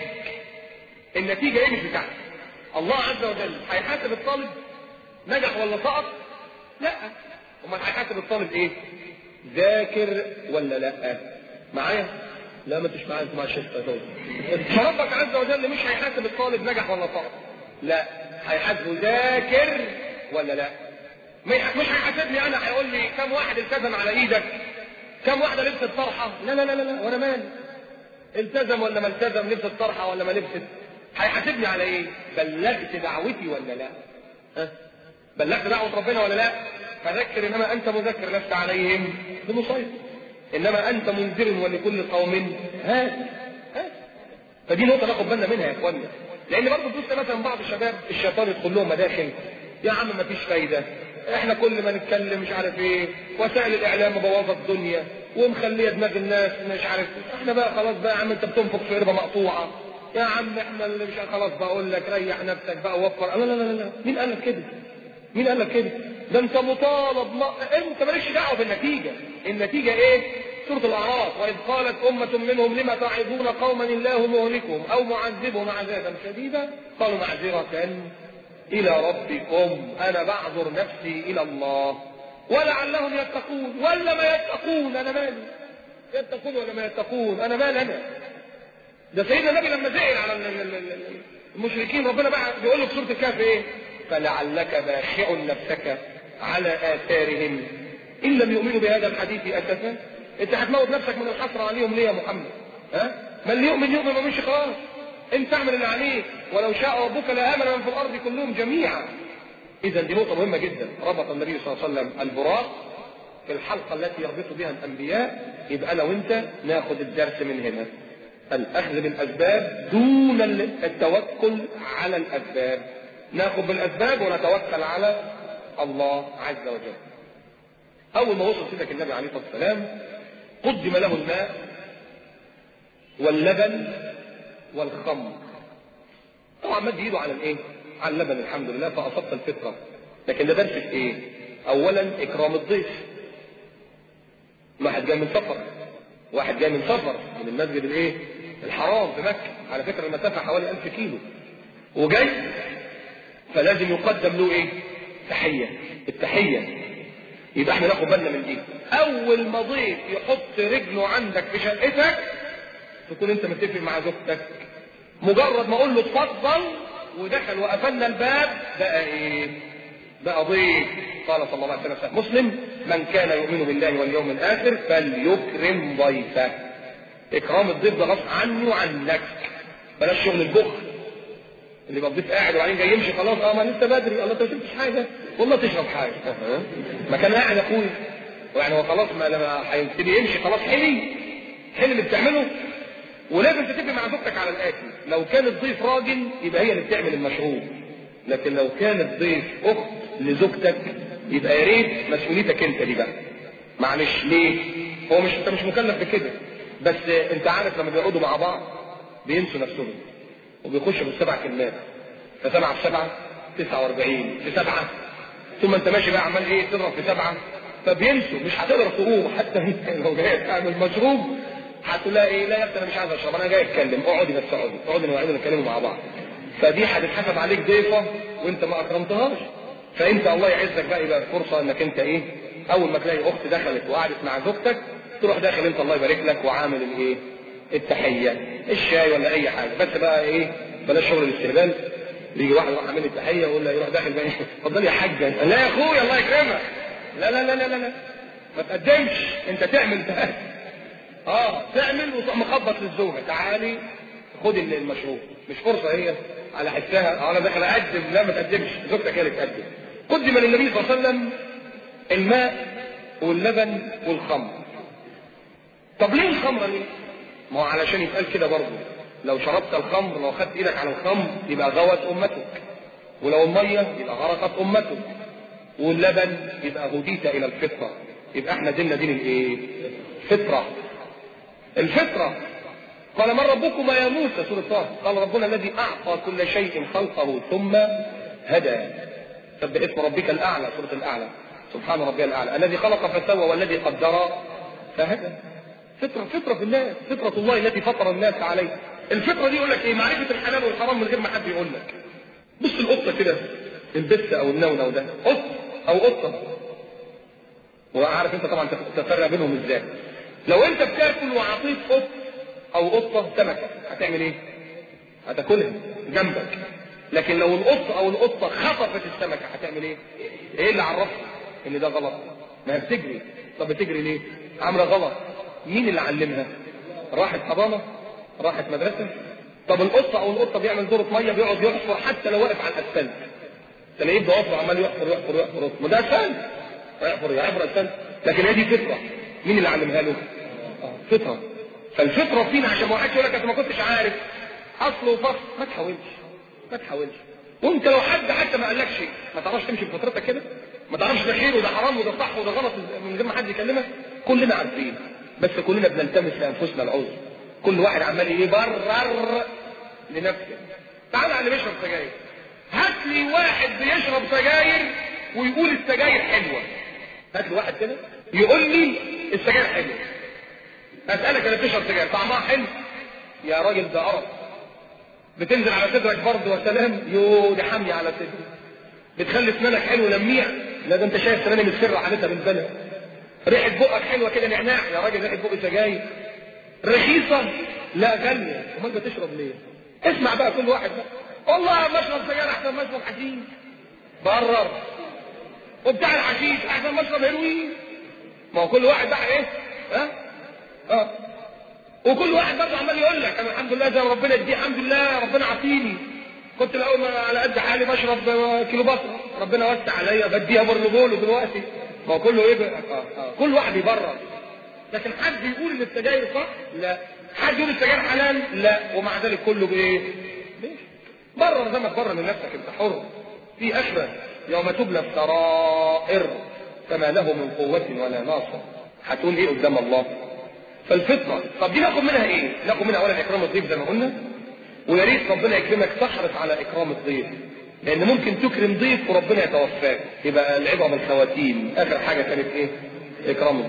النتيجه ايه مش بتاعتي الله عز وجل هيحاسب الطالب نجح ولا سقط لا امال هيحاسب الطالب ايه ذاكر ولا لا معايا لا ما انتش معايا انت مع الشيخ فربك عز وجل مش هيحاسب الطالب نجح ولا سقط لا هيحاسبه ذاكر ولا لا مش هيحاسبني انا هيقول لي كم واحد التزم على ايدك كم واحده لبست طرحه لا لا لا لا وانا مالي التزم ولا ما التزم لبست طرحه ولا ما لبست هيحاسبني على ايه بلغت دعوتي ولا لا ها بلغت دعوه ربنا ولا لا فذكر انما انت مذكر لست عليهم بمسيطر انما انت منذر ولكل قوم هاد هاد فدي نقطه ناخد بالنا منها يا اخوانا لان برضه تبص مثلا بعض الشباب الشيطان يدخل لهم مداخل يا عم ما فيش فايده احنا كل ما نتكلم مش عارف ايه وسائل الاعلام مبوظه الدنيا ومخليه دماغ الناس مش عارف احنا بقى خلاص بقى يا عم انت بتنفق في قربه مقطوعه يا عم احنا اللي مش خلاص بقول لك ريح نفسك بقى وفر لا لا لا لا مين قال لك كده؟ مين قال لك كده؟ ده انت مطالب ما... انت مالكش دعوه بالنتيجه النتيجه ايه؟ سورة الأعراف وإذ قالت أمة منهم لما تعظون قوما الله مهلكهم أو معذبهم عذابا شديدا قالوا معذرة إلى ربكم أنا بعذر نفسي إلى الله ولعلهم يتقون ولا ما يتقون أنا مالي يتقون ولا ما يتقون أنا مال أنا ده سيدنا النبي لما زعل على المشركين ربنا بقى بيقول له في سورة الكهف إيه فلعلك باخع نفسك على آثارهم إن لم يؤمنوا بهذا الحديث أسفا انت هتموت نفسك من الحسرة عليهم ليه يا محمد ها من اللي يؤمن يؤمن ما مش خلاص انت اعمل اللي عليك ولو شاء ربك لامن من في الارض كلهم جميعا اذا دي نقطه مهمه جدا ربط النبي صلى الله عليه وسلم البراق في الحلقه التي يربط بها الانبياء يبقى انا وانت ناخد الدرس من هنا الاخذ بالاسباب دون التوكل على الاسباب ناخذ بالاسباب ونتوكل على الله عز وجل اول ما وصل سيدك النبي عليه الصلاه والسلام قدم له الماء واللبن والخمر طبعا مد ايده على الايه على اللبن الحمد لله فاصبت الفطره لكن ده درس في ايه اولا اكرام الضيف واحد جاي من سفر واحد جاي من سفر من المسجد الايه الحرام في مكة على فكرة المسافة حوالي 1000 كيلو وجاي فلازم يقدم له ايه تحية التحية يبقى احنا ناخد بالنا من دي اول ما ضيف يحط رجله عندك في شقتك تكون انت متفق مع زوجتك مجرد ما اقول له اتفضل ودخل وقفلنا الباب بقى ايه بقى ضيف قال صلى الله عليه وسلم مسلم من كان يؤمن بالله واليوم الاخر فليكرم ضيفه اكرام الضيف ده غصب عني وعنك بلاش شغل البخل اللي يبقى الضيف قاعد وبعدين جاي يمشي خلاص اه ما لسه بدري الله انت ما شربتش حاجه والله تشرب حاجه أه. ما كان قاعد يا اخويا يعني هو خلاص ما لما هيبتدي يمشي خلاص حلي حلي اللي بتعمله ولازم تتفق مع زوجتك على الاتي لو كان الضيف راجل يبقى هي اللي بتعمل المشروب لكن لو كان الضيف اخت لزوجتك يبقى يا ريت مسؤوليتك انت دي بقى معلش ليه هو مش انت مش مكلف بكده بس انت عارف لما بيقعدوا مع بعض بينسوا نفسهم وبيخشوا بالسبع كلمات فسبعة في سبعة تسعة واربعين في سبعة ثم انت ماشي بقى عمال ايه تضرب في سبعة فبينسوا مش هتقدر تقوم حتى انت لو جاي تعمل مشروب هتقول لها ايه لا يا انا مش عايز اشرب انا جاي اتكلم اقعدي بس اقعدي اقعدي نقعد نتكلموا مع بعض فدي هتتحسب عليك ضيفه وانت ما اكرمتهاش فانت الله يعزك بقى يبقى فرصه انك انت ايه اول ما تلاقي اخت دخلت وقعدت مع زوجتك تروح داخل انت الله يبارك لك وعامل الايه التحيه الشاي ولا اي حاجه بس بقى ايه بلاش شغل الاستهبال يجي واحد يروح عامل التحيه ويقول له يروح داخل بقى اتفضل يا حاجه لا يا اخويا الله يكرمك لا لا لا لا لا, لا. ما تقدمش انت تعمل ده اه تعمل وتروح مخبط للزوجه تعالي خدي المشروب مش فرصه هي على حسها انا داخل اقدم لا ما تقدمش زوجتك هي اللي تقدم قدم للنبي صلى الله عليه وسلم الماء واللبن والخمر طب ليه الخمره ليه؟ ما هو علشان يتقال كده برضه لو شربت الخمر لو خدت ايدك على الخمر يبقى غوت امتك ولو الميه يبقى غرقت امتك واللبن يبقى هديت الى الفطره يبقى احنا ديننا دين الايه؟ فطره الفطره قال من ربكما يا موسى سورة طه قال ربنا الذي أعطى كل شيء خلقه ثم هدى سبح اسم ربك الأعلى سورة الأعلى سبحان ربي الأعلى الذي خلق فسوى والذي قدر فهدى فطرة فطرة في الناس فطرة الله التي فطر الناس عليها الفطرة دي يقول لك ايه معرفة الحلال والحرام من غير ما حد يقول لك بص القطة كده البت او النونو ده قط او قطة وعارف انت طبعا تفرق بينهم ازاي لو انت بتاكل وعطيت قط او قطة سمكة هتعمل ايه هتاكلها جنبك لكن لو القط او القطة خطفت السمكة هتعمل ايه ايه اللي عرفها ان ده غلط ما هي بتجري طب بتجري ليه عاملة غلط مين اللي علمها راحت حضانة راحت مدرسة طب القطة او القطة بيعمل دورة مية بيقعد يحفر حتى لو واقف على الاسفلت تلاقيه بيقف عمال يحفر يحفر يحفر ما ده اسفلت يحفر يحفر اسفلت لكن هي دي فطرة مين اللي علمها له فطرة فالفطرة فينا عشان ما حدش يقول لك انت ما كنتش عارف اصل وفصل ما تحاولش ما تحاولش وانت لو حد حتى ما قالكش ما تعرفش تمشي بفطرتك كده ما تعرفش ده خير وده حرام وده صح وده غلط من غير ما حد يكلمك كلنا عارفين بس كلنا بنلتمس لانفسنا العذر كل واحد عمال يبرر لنفسه تعال على اللي بيشرب سجاير هات لي واحد بيشرب سجاير ويقول السجاير حلوه هات لي واحد كده يقول لي السجاير حلوه اسالك انا بتشرب سجاير طعمها حلو يا راجل ده قرف بتنزل على صدرك برضه وسلام يو دي حاميه على صدرك بتخلي اسنانك حلو لميع لا ده انت شايف سناني متسرة حالتها بالبلد ريحه بقك حلوه كده نعناع يا راجل ريحه بق سجاير رخيصه لا غاليه امال بتشرب ليه اسمع بقى كل واحد بقى والله ما اشرب سجاير احسن ما اشرب حشيش برر وبتاع الحشيش احسن ما اشرب هيروين ما هو كل واحد بقى ايه ها اه وكل واحد برضه عمال يقول لك انا الحمد لله زي ما ربنا يديه الحمد لله ربنا عطيني كنت الاول على قد حالي بشرب كيلو بصره ربنا وسع عليا بديها برنبول دلوقتي ما هو كله ايه بقى؟ آه. آه. كل واحد يبرر لكن حد يقول ان السجاير صح لا حد يقول السجاير حلال لا ومع ذلك كله بايه ليش برر زي ما تبرر من نفسك انت حر في اخره يوم تبلى السرائر فما له من قوة ولا ناصر هتقول ايه قدام الله فالفطرة طب دي ناخد منها ايه ناخد منها اولا اكرام الضيف زي ما قلنا ويا ريت ربنا يكرمك تحرص على اكرام الضيف لان ممكن تكرم ضيف وربنا يتوفاك يبقى العبره بالخواتيم اخر حاجه كانت ايه اكرام الضيف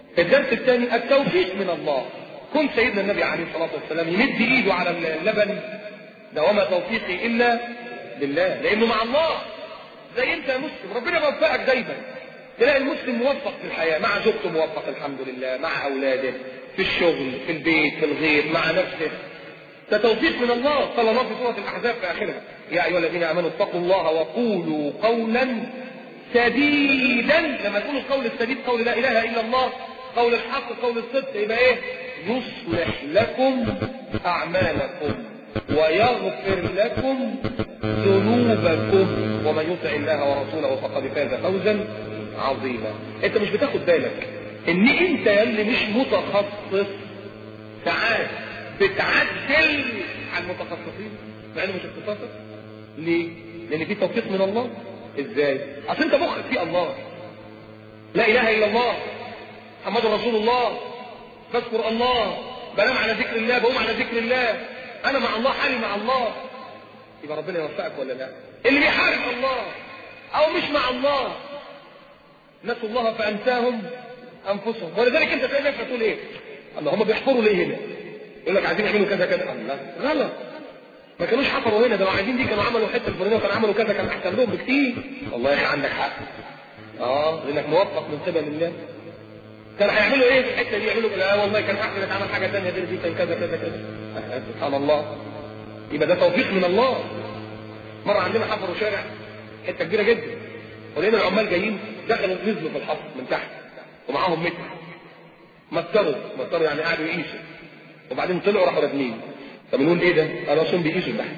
الدرس الثاني التوفيق من الله كن سيدنا النبي عليه الصلاة والسلام يمد ايده على اللبن ده وما توفيقي الا بالله لانه مع الله زي انت يا مسلم ربنا يوفقك دايما تلاقي المسلم موفق في الحياة مع زوجته موفق الحمد لله مع اولاده في الشغل في البيت في الغير مع نفسه ده توفيق من الله قال الله في سورة الأحزاب في آخرها يا أيها الذين آمنوا اتقوا الله وقولوا قولا سديدا لما يكون القول السديد قول لا إله إلا الله قول الحق قول الصدق يبقى إيه يصلح لكم أعمالكم ويغفر لكم ذنوبكم ومن يطع الله ورسوله فقد فاز فوزا عظيما انت مش بتاخد بالك ان انت يلي مش متخصص ساعات بتعدل على المتخصصين مع انه مش اختصاصك ليه؟ لان في توفيق من الله ازاي؟ اصل انت مخك في الله لا اله الا الله محمد رسول الله بذكر الله بنام على ذكر الله بقوم على ذكر الله انا مع الله حالي مع الله يبقى ربنا يوفقك ولا لا اللي بيحارب الله او مش مع الله نسوا الله فانساهم انفسهم ولذلك انت تلاقي نفسك تقول ايه الله هم بيحفروا ليه هنا يقول لك عايزين يعملوا كذا كذا الله غلط ما كانوش حفروا هنا ده لو عايزين دي كانوا عملوا حته الفلانيه وكانوا عملوا كذا كان احسن لهم بكتير والله يا اخي عندك حق اه لانك موفق من قبل الله كان هيعملوا ايه في الحته دي يعملوا لا والله كان احسن اتعمل حاجه ثانيه غير دي كان كذا كذا كذا سبحان الله يبقى ده توفيق من الله مره عندنا حفروا شارع حته كبيره جدا ولقينا العمال جايين دخلوا نزلوا في الحفر من تحت ومعاهم متر مسطروا مسطروا يعني قعدوا يقيسوا وبعدين طلعوا راحوا رادمين طب بنقول ايه ده؟ قالوا اصلا بيقيسوا تحت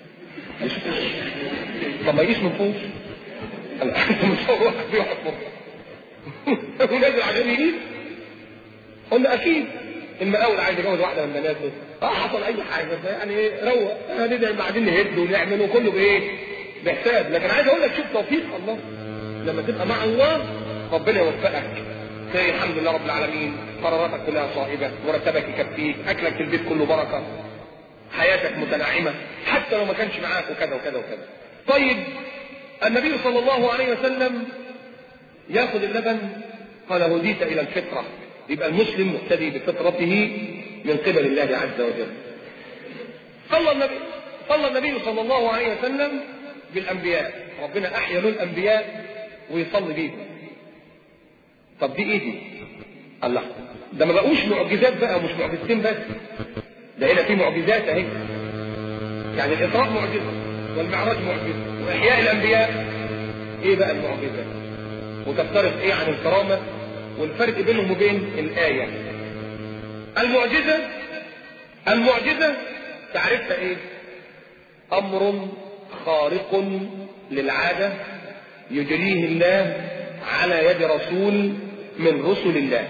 طب ما يقيس من فوق قال انت متصور واحد بيقعد فوق ونازل عشان يقيس قلنا اكيد المقاول عايز يجوز واحده من بناته اه حصل اي حاجه يعني ايه روق هندعم بعدين نهد ونعمل وكله بايه؟ بحساب لكن عايز اقول لك شوف توفيق الله لما تبقى مع الله ربنا يوفقك تلاقي الحمد لله رب العالمين قراراتك كلها صائبه مرتبك يكفيك اكلك في البيت كله بركه حياتك متنعمه حتى لو ما كانش معاك وكذا وكذا وكذا طيب النبي صلى الله عليه وسلم ياخذ اللبن قال هديت الى الفطره يبقى المسلم مقتدي بفطرته من قبل الله عز وجل صلى النبي صلى النبي صلى الله عليه وسلم بالانبياء ربنا احيا له الانبياء ويصلي بيهم طب دي ايه دي الله ده ما بقوش معجزات بقى مش معجزتين بس ده هنا في معجزات اهي يعني الاسراء معجزه والمعراج معجزه واحياء الانبياء ايه بقى المعجزه وتفترق ايه عن الكرامه والفرق بينهم وبين الايه المعجزه المعجزه تعرفها ايه امر خارق للعاده يجريه الله على يد رسول من رسل الله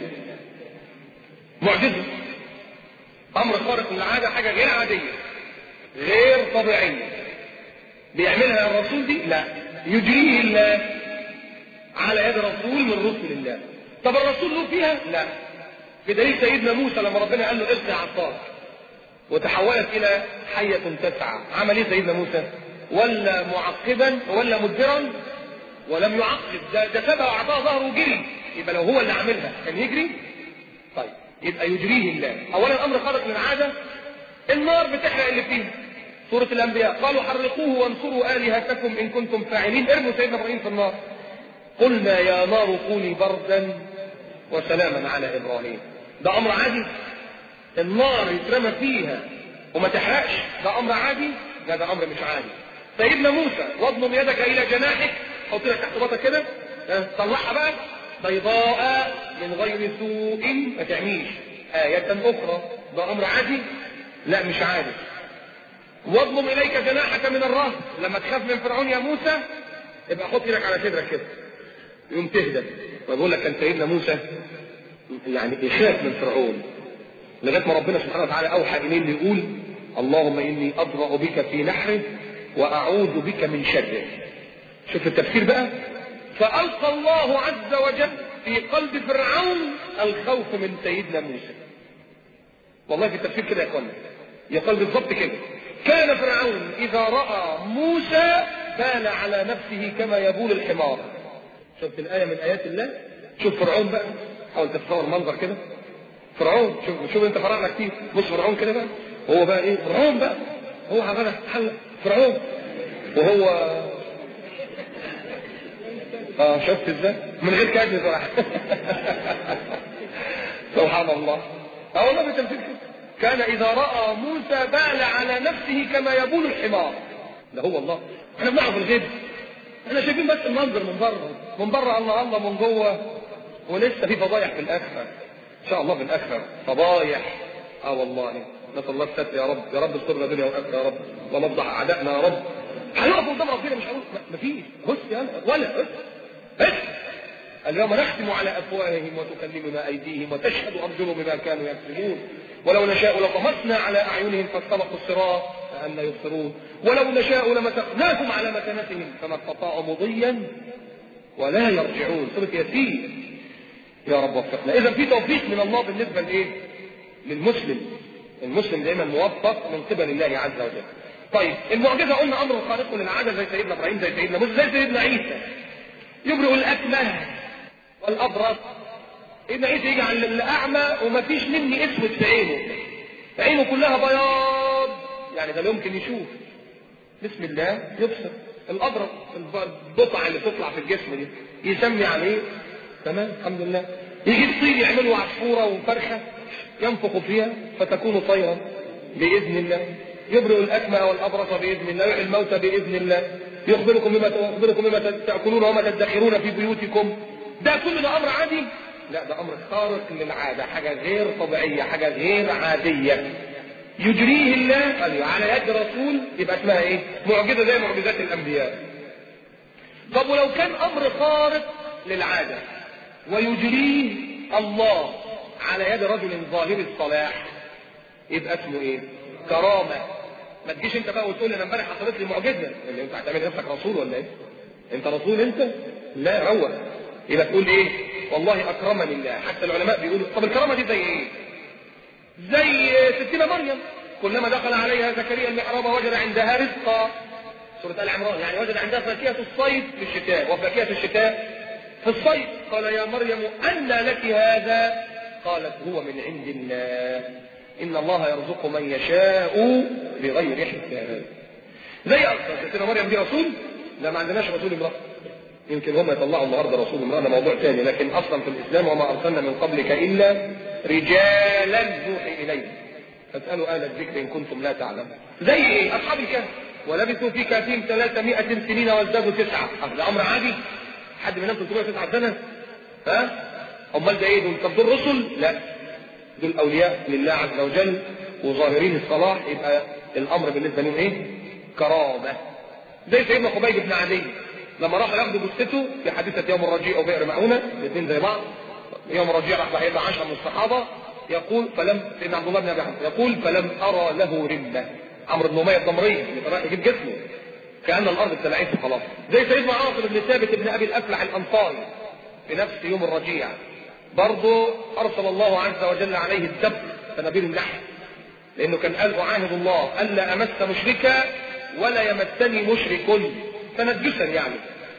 معجزة أمر خارق للعادة حاجة غير عادية غير طبيعية بيعملها الرسول دي لا يجريه الله على يد رسول من رسل الله طب الرسول له فيها لا بدليل سيدنا موسى لما ربنا قال له القي عصاك وتحولت الى حية تسعى عمل ايه سيدنا موسى ولا معقبا ولا مدبرا ولم يعقب ده, ده سبق واعطاه ظهره وجري يبقى لو هو اللي عاملها كان يجري طيب يبقى يجريه الله اولا امر خارق من العاده النار بتحرق اللي فيها سورة الأنبياء قالوا حرقوه وانصروا آلهتكم إن كنتم فاعلين ارموا سيدنا إبراهيم في النار قلنا يا نار كوني بردا وسلاما على إبراهيم ده أمر عادي النار يترمى فيها وما تحرقش ده أمر عادي لا ده أمر مش عادي سيدنا موسى واضمم يدك إلى جناحك حط لك تحت بطك كده طلعها بقى بيضاء من غير سوء ما تعميش آية أخرى ده أمر عادي لا مش عادي واضمم إليك جناحك من الرهب لما تخاف من فرعون يا موسى يبقى حط لك على صدرك كده يوم تهدى وبقول لك كان سيدنا موسى يعني يخاف من فرعون لغايه ما ربنا سبحانه وتعالى اوحى اليه يقول اللهم اني اضرع بك في نحره واعوذ بك من شره شوف التفسير بقى فالقى الله عز وجل في قلب فرعون الخوف من سيدنا موسى والله في التفسير كده يا اخوانا يقال بالضبط كده كان فرعون اذا راى موسى بال على نفسه كما يبول الحمار شفت الايه من ايات الله شوف فرعون بقى حاول تتصور منظر كده فرعون شوف شوف انت فرعنا كتير بص فرعون كده بقى هو بقى ايه فرعون بقى هو عمال حل فرعون وهو اه شفت ازاي من غير كذب صراحه سبحان الله اه والله بتمثيل كان اذا راى موسى بال على نفسه كما يبول الحمار ده هو الله احنا بنعرف الغيب احنا شايفين بس المنظر من بره من بره الله الله من جوه ولسه في فضايح في الاخره ان شاء الله في الاخره فضايح اه والله نسال الله الستر يا رب يا رب استرنا دنيا واخره يا رب اللهم افضح اعدائنا يا رب هنقف قدام ربنا مش هنقول مفيش بص يا ولا بص بس اليوم نختم على افواههم وتكلمنا ايديهم وتشهد ارجلهم بما كانوا يكسبون ولو نشاء لطمسنا على اعينهم فاستبقوا الصراط فان يبصرون ولو نشاء لمسخناهم على مكانتهم فما استطاعوا مضيا ولا يرجعون سوره ياسين يا رب وفقنا اذا في توفيق من الله بالنسبه لايه للمسلم المسلم دائما موفق من قبل الله عز وجل طيب المعجزه قلنا امر خارق للعاده زي سيدنا ابراهيم زي سيدنا موسى زي سيدنا عيسى يبرئ الاكمه والابرص ابن عيسى يجي على الاعمى وما فيش مني اسود في عينه عينه كلها بياض يعني ده لا يمكن يشوف بسم الله يبصر الابرص البقع اللي تطلع في الجسم دي يسمي عليه تمام الحمد لله يجيب طير يعملوا عصفوره وفرخه ينفخ فيها فتكون طيرا باذن الله يبرئ الاكمى والابرص باذن الله يحيي الموتى باذن الله يخبركم بما يخبركم بما تاكلون وما تدخرون في بيوتكم ده كل ده امر عادي لا ده امر خارق للعاده حاجه غير طبيعيه حاجه غير عاديه يجريه الله أيوة على يد رسول يبقى اسمها ايه معجزه زي معجزات الانبياء طب ولو كان امر خارق للعاده ويجريه الله على يد رجل ظاهر الصلاح يبقى اسمه ايه كرامه ما تجيش انت بقى وتقول انا امبارح حصلت لي معجزه اللي انت هتعمل نفسك رسول ولا ايه انت رسول انت لا روح يبقى تقول ايه والله اكرمني الله حتى العلماء بيقولوا طب الكرامه دي زي ايه زي ستنا مريم كلما دخل عليها زكريا المحراب وجد عندها رزقا سورة آل عمران يعني وجد عندها فاكهة الصيف في الشتاء وفاكهة الشتاء في الصيف قال يا مريم أن لك هذا قالت هو من عند الله إن الله يرزق من يشاء بغير حساب زي أصلا ستنا مريم دي رسول لا ما عندناش رسول امرأة يمكن هم يطلعوا النهارده رسول امرأة ده موضوع ثاني لكن أصلا في الإسلام وما أرسلنا من قبلك إلا رجالا نوحي إليهم فاسألوا أهل الذكر إن كنتم لا تعلمون زي إيه أصحاب الكهف ولبثوا في كهفهم 300 سنين وازدادوا تسعة ده أمر عادي حد منهم 309 سنة ها أمال ده إيه دول طب دول رسل لا دول أولياء لله عز وجل وظاهرين الصلاح يبقى الأمر بالنسبة لهم إيه كرامة زي سيدنا خبيب بن عدي لما راح ياخد جثته في حادثة يوم الرجيع أو بئر مأونة الاثنين زي بعض يوم الرجيع راح بقى يبقى عشرة من الصحابة يقول فلم سيدنا عبد الله بن ابي حنيفه يقول فلم ارى له رمه عمرو بن اميه الضمري اللي رايح يجيب جسمه كان الارض ابتلعته خلاص زي سيدنا عاصم بن ثابت بن ابي الافلح الانصاري في نفس يوم الرجيع برضه ارسل الله عز وجل عليه الدب سنابيل النحل لانه كان قال اعاهد الله الا امس مشركا ولا يمسني مشرك تنجسا يعني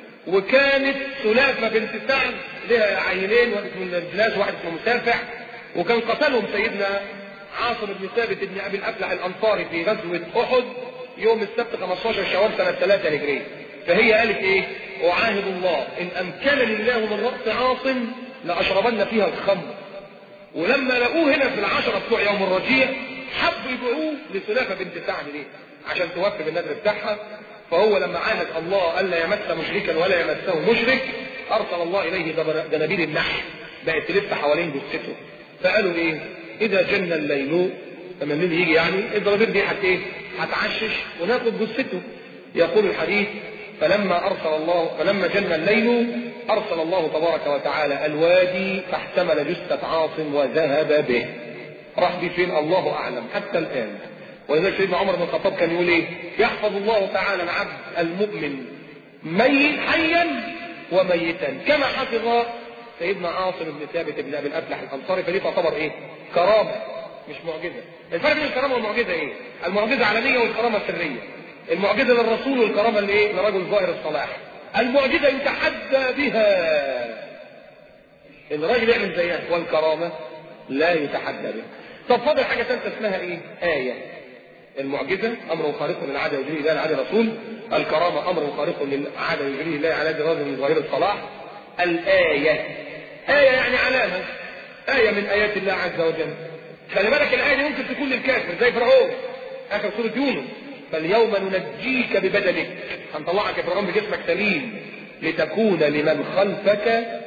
وكانت سلافه بنت سعد لها عينين واحد اسمه النجلاس وواحد اسمه مسافع وكان قتلهم سيدنا عاصم بن ثابت بن ابي الافلح الانصاري في غزوه احد يوم السبت 15 شوال سنه 3 هجريه فهي قالت ايه؟ اعاهد الله ان امكنني الله من راس عاصم لاشربن فيها الخمر ولما لقوه هنا في العشره بتوع يوم الرجيع حبوا يبيعوه لسلافه بنت سعد ليه؟ عشان توفي بالنذر بتاعها فهو لما عاهد الله الا يمس مشركا ولا يمسه مشرك ارسل الله اليه دنابير النحل بقت تلف حوالين جثته فقالوا ايه اذا جن الليل لما الليل يجي يعني الضرابير دي حت ايه هتعشش وناخد جثته يقول الحديث فلما ارسل الله فلما جن الليل ارسل الله تبارك وتعالى الوادي فاحتمل جثة عاصم وذهب به راح بيه فين الله اعلم حتى الان ولذلك سيدنا عمر بن الخطاب كان يقول ايه يحفظ الله تعالى العبد المؤمن ميت حيا وميتا كما حفظ سيدنا عاصم بن ثابت بن ابي الافلح الانصاري فدي تعتبر ايه؟ كرامه مش معجزه. الفرق بين الكرامه والمعجزه ايه؟ المعجزه علنيه والكرامه سريه. المعجزه للرسول والكرامه لايه؟ لرجل ظاهر الصلاح. المعجزه يتحدى بها. ان الراجل يعمل زيها والكرامه لا يتحدى بها طب فاضل حاجه ثالثه اسمها ايه ايه المعجزه امر خارق للعاده يجريه الله على رسول الكرامه امر خارق للعاده يجريه الله على رجل من ظاهر الصلاح الايه ايه يعني علامه ايه من ايات الله عز وجل خلي بالك الايه دي ممكن تكون للكافر زي فرعون اخر سوره يونس فاليوم ننجيك ببدنك هنطلعك يا فرعون بجسمك سليم لتكون لمن خلفك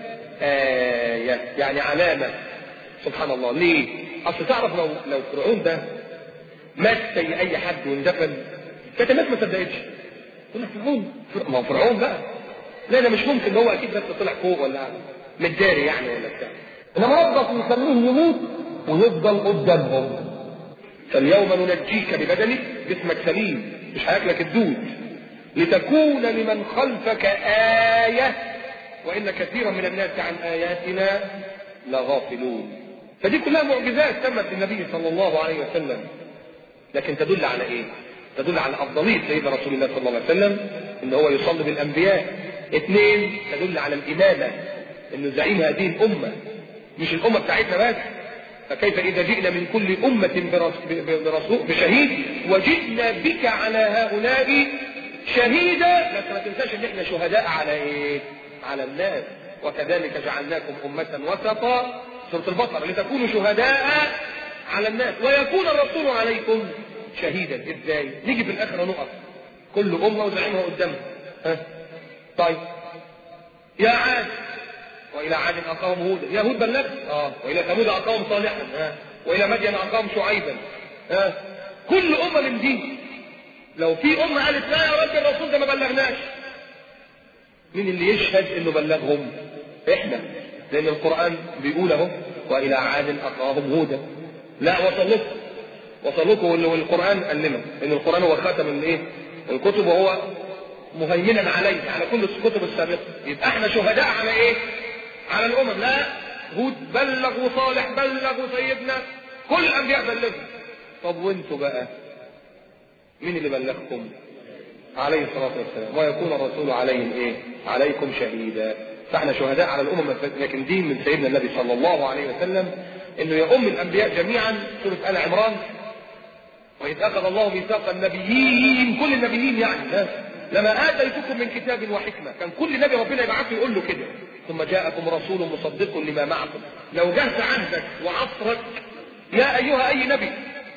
آية يعني علامة سبحان الله ليه؟ أصل تعرف لو لو فرعون ده مات زي أي حد واندفن كانت الناس ما صدقتش تقول لك فرعون ما هو فرعون بقى لا ده مش ممكن هو أكيد بس طلع فوق ولا متداري يعني ولا بتاع إنما ربك يخليه يموت ويفضل قدامهم فاليوم ننجيك ببدنك جسمك سليم مش هياكلك الدود لتكون لمن خلفك آية وإن كثيرا من الناس عن آياتنا لغافلون فدي كلها معجزات تمت للنبي صلى الله عليه وسلم لكن تدل على ايه؟ تدل على أفضلية سيدنا رسول الله صلى الله عليه وسلم إن هو يصلي بالأنبياء اثنين تدل على الإمامة إنه زعيم هذه الأمة مش الأمة بتاعتنا بس فكيف إذا جئنا من كل أمة برسول بشهيد وجئنا بك على هؤلاء شهيدا لكن ما تنساش ان احنا شهداء على ايه؟ على الناس وكذلك جعلناكم أمة وسطا سورة البقرة لتكونوا شهداء على الناس ويكون الرسول عليكم شهيدا ازاي؟ نيجي في الآخرة نقف كل أمة وزعيمها قدامها ها؟ طيب يا عاد والى عاد اقاهم هودا يا هود بلغت اه والى ثمود اقاهم صالحا ها والى مدين اقاهم شعيبا ها كل امه من دي لو في امه قالت لا يا رب الرسول ده ما بلغناش مين اللي يشهد انه بلغهم احنا لان القران بيقول اهو والى عاد اقاهم هودا لا وصل لكم وصل لكم والقران قال لنا ان القران هو خاتم الايه الكتب وهو مهيمنا عليه على كل الكتب السابقه يبقى احنا شهداء على ايه على الامم لا هود بلغ وصالح بلغ وسيدنا كل الانبياء بلغوا طب وانتوا بقى مين اللي بلغكم عليه الصلاه والسلام ويكون الرسول عليهم ايه عليكم شهيدا فاحنا شهداء على الامم لكن دين من سيدنا النبي صلى الله عليه وسلم انه يؤم الانبياء جميعا سوره ال عمران واذ اخذ الله ميثاق النبيين كل النبيين يعني لما اتيتكم من كتاب وحكمه كان كل نبي ربنا يبعثه يقول له كده ثم جاءكم رسول مصدق لما معكم لو جهز عهدك وعصرك يا ايها اي نبي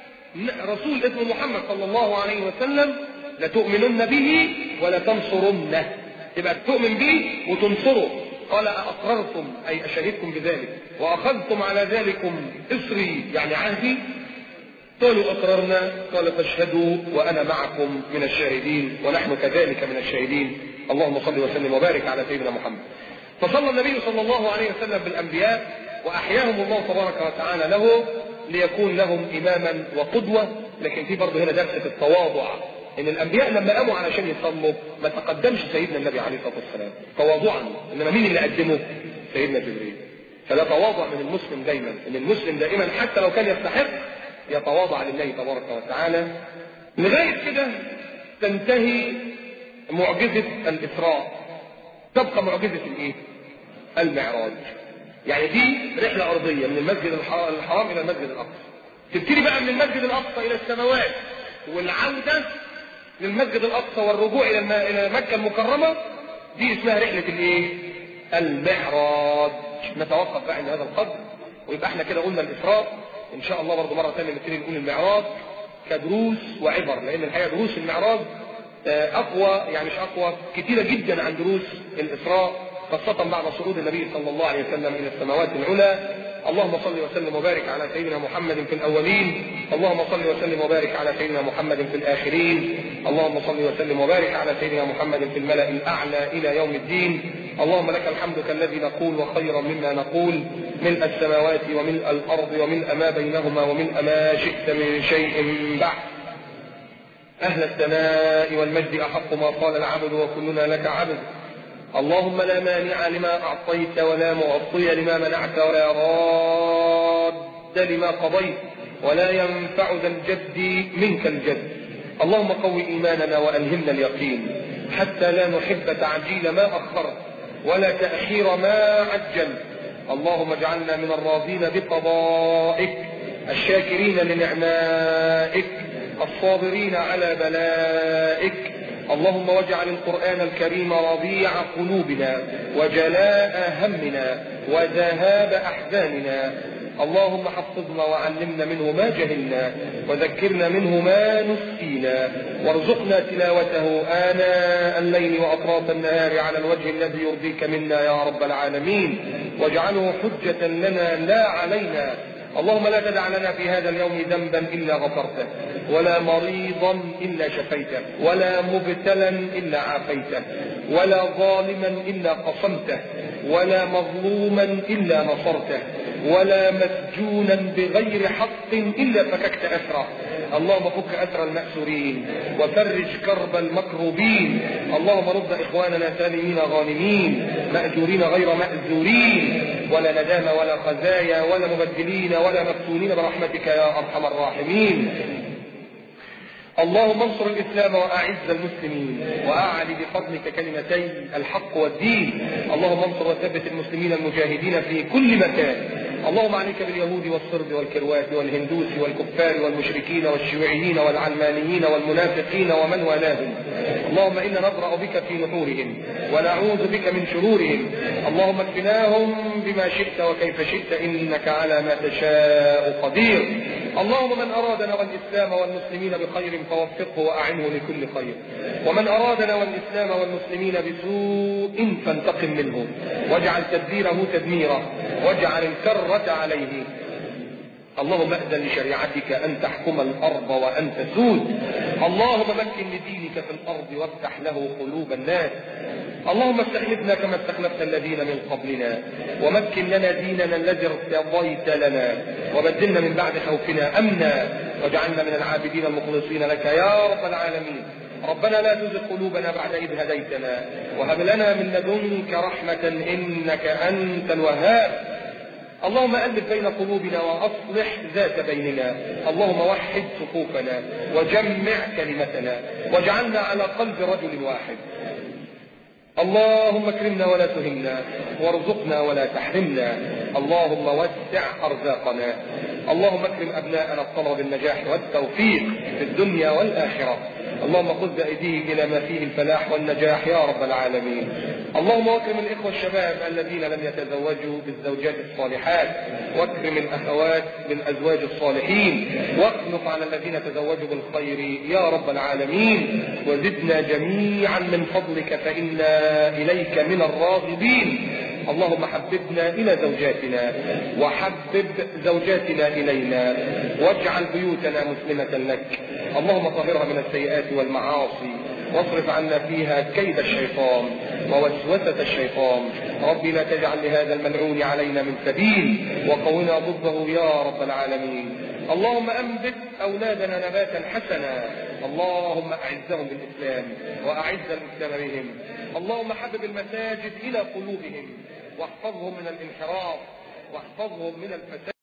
رسول اسمه محمد صلى الله عليه وسلم لتؤمنن به ولتنصرنه يبقى تؤمن به وتنصره قال أأقررتم أي أشهدكم بذلك وأخذتم على ذلكم إصري يعني عهدي قالوا أقررنا قال فاشهدوا وأنا معكم من الشاهدين ونحن كذلك من الشاهدين اللهم صل وسلم وبارك على سيدنا محمد فصلى النبي صلى الله عليه وسلم بالأنبياء وأحياهم الله تبارك وتعالى له ليكون لهم إماما وقدوة لكن في برضه هنا درس في التواضع ان الانبياء لما قاموا علشان يصلوا ما تقدمش سيدنا النبي عليه الصلاه والسلام تواضعا انما مين اللي قدمه سيدنا جبريل فلا تواضع من المسلم دايما ان المسلم دائما حتى لو كان يستحق يتواضع لله تبارك وتعالى لغايه كده تنتهي معجزه الاسراء تبقى معجزه الايه المعراج يعني دي رحله ارضيه من المسجد الحرام الى المسجد الاقصى تبتدي بقى من المسجد الاقصى الى السماوات والعوده للمسجد الاقصى والرجوع الى الى مكه المكرمه دي اسمها رحله الايه المعراج نتوقف بقى عند هذا القدر ويبقى احنا كده قلنا الاسراء ان شاء الله برضه مره ثانيه نبتدي نقول المعراج كدروس وعبر لان الحقيقه دروس المعراج اقوى يعني مش اقوى كثيره جدا عن دروس الاسراء خاصة بعد صعود النبي صلى الله عليه وسلم إلى السماوات العلى اللهم صل وسلم وبارك على سيدنا محمد في الأولين اللهم صل وسلم وبارك على سيدنا محمد في الآخرين اللهم صل وسلم وبارك على سيدنا محمد في الملأ الأعلى إلى يوم الدين اللهم لك الحمد كالذي نقول وخيرا مما نقول ملء السماوات وملء الأرض وملء ما بينهما وملء ما شئت من شيء بعد أهل الثناء والمجد أحق ما قال العبد وكلنا لك عبد اللهم لا مانع لما أعطيت ولا معطي لما منعت ولا راد لما قضيت ولا ينفع ذا الجد منك الجد اللهم قو إيماننا وألهمنا اليقين حتى لا نحب تعجيل ما أخرت ولا تأخير ما عجل اللهم اجعلنا من الراضين بقضائك الشاكرين لنعمائك الصابرين على بلائك اللهم واجعل القرآن الكريم ربيع قلوبنا وجلاء همنا وذهاب أحزاننا اللهم حفظنا وعلمنا منه ما جهلنا وذكرنا منه ما نسينا وارزقنا تلاوته آناء الليل وأطراف النهار على الوجه الذي يرضيك منا يا رب العالمين واجعله حجة لنا لا علينا اللهم لا تدع لنا في هذا اليوم ذنبا إلا غفرته ولا مريضا إلا شفيته ولا مبتلا إلا عافيته ولا ظالما إلا قصمته ولا مظلوما إلا نصرته ولا مسجونا بغير حق إلا فككت أسره اللهم فك أسر المأسورين وفرج كرب المكروبين اللهم رد إخواننا سالمين غانمين مأجورين غير مأزورين ولا ندامة ولا خزايا ولا مبدلين ولا مفتونين برحمتك يا أرحم الراحمين اللهم انصر الاسلام واعز المسلمين واعل بفضلك كلمتي الحق والدين اللهم انصر وثبت المسلمين المجاهدين في كل مكان اللهم عليك باليهود والصرب والكروات والهندوس والكفار والمشركين والشيوعيين والعلمانيين والمنافقين ومن والاهم اللهم انا نبرا بك في نحورهم ونعوذ بك من شرورهم اللهم اكفناهم بما شئت وكيف شئت انك على ما تشاء قدير اللهم من ارادنا والاسلام والمسلمين بخير فوفقه واعنه لكل خير ومن ارادنا والاسلام والمسلمين بسوء فانتقم منه واجعل تدبيره تدميرا واجعل الكرة عليه اللهم أذن لشريعتك أن تحكم الأرض وأن تسود اللهم مكن لدينك في الأرض وافتح له قلوب الناس اللهم استخلفنا كما استخلفت الذين من قبلنا ومكن لنا ديننا الذي ارتضيت لنا وبدلنا من بعد خوفنا أمنا واجعلنا من العابدين المخلصين لك يا رب العالمين ربنا لا تزغ قلوبنا بعد إذ هديتنا وهب لنا من لدنك رحمة إنك أنت الوهاب اللهم ألف بين قلوبنا وأصلح ذات بيننا اللهم وحد صفوفنا وجمع كلمتنا واجعلنا على قلب رجل واحد اللهم اكرمنا ولا تهنا وارزقنا ولا تحرمنا اللهم وسع ارزاقنا اللهم اكرم ابناءنا الطلبه بالنجاح والتوفيق في الدنيا والاخره اللهم خذ بايديهم الى ما فيه الفلاح والنجاح يا رب العالمين اللهم اكرم الاخوه الشباب الذين لم يتزوجوا بالزوجات الصالحات واكرم الاخوات بالازواج الصالحين واخلق على الذين تزوجوا بالخير يا رب العالمين وزدنا جميعا من فضلك فانا اليك من الراغبين اللهم حببنا الى زوجاتنا وحبب زوجاتنا الينا واجعل بيوتنا مسلمه لك اللهم طهرها من السيئات والمعاصي واصرف عنا فيها كيد الشيطان ووسوسة الشيطان رب لا تجعل لهذا الملعون علينا من سبيل وقونا ضده يا رب العالمين اللهم انبت اولادنا نباتا حسنا اللهم اعزهم بالاسلام واعز الاسلام بهم اللهم حبب المساجد الى قلوبهم واحفظهم من الانحراف واحفظهم من الفساد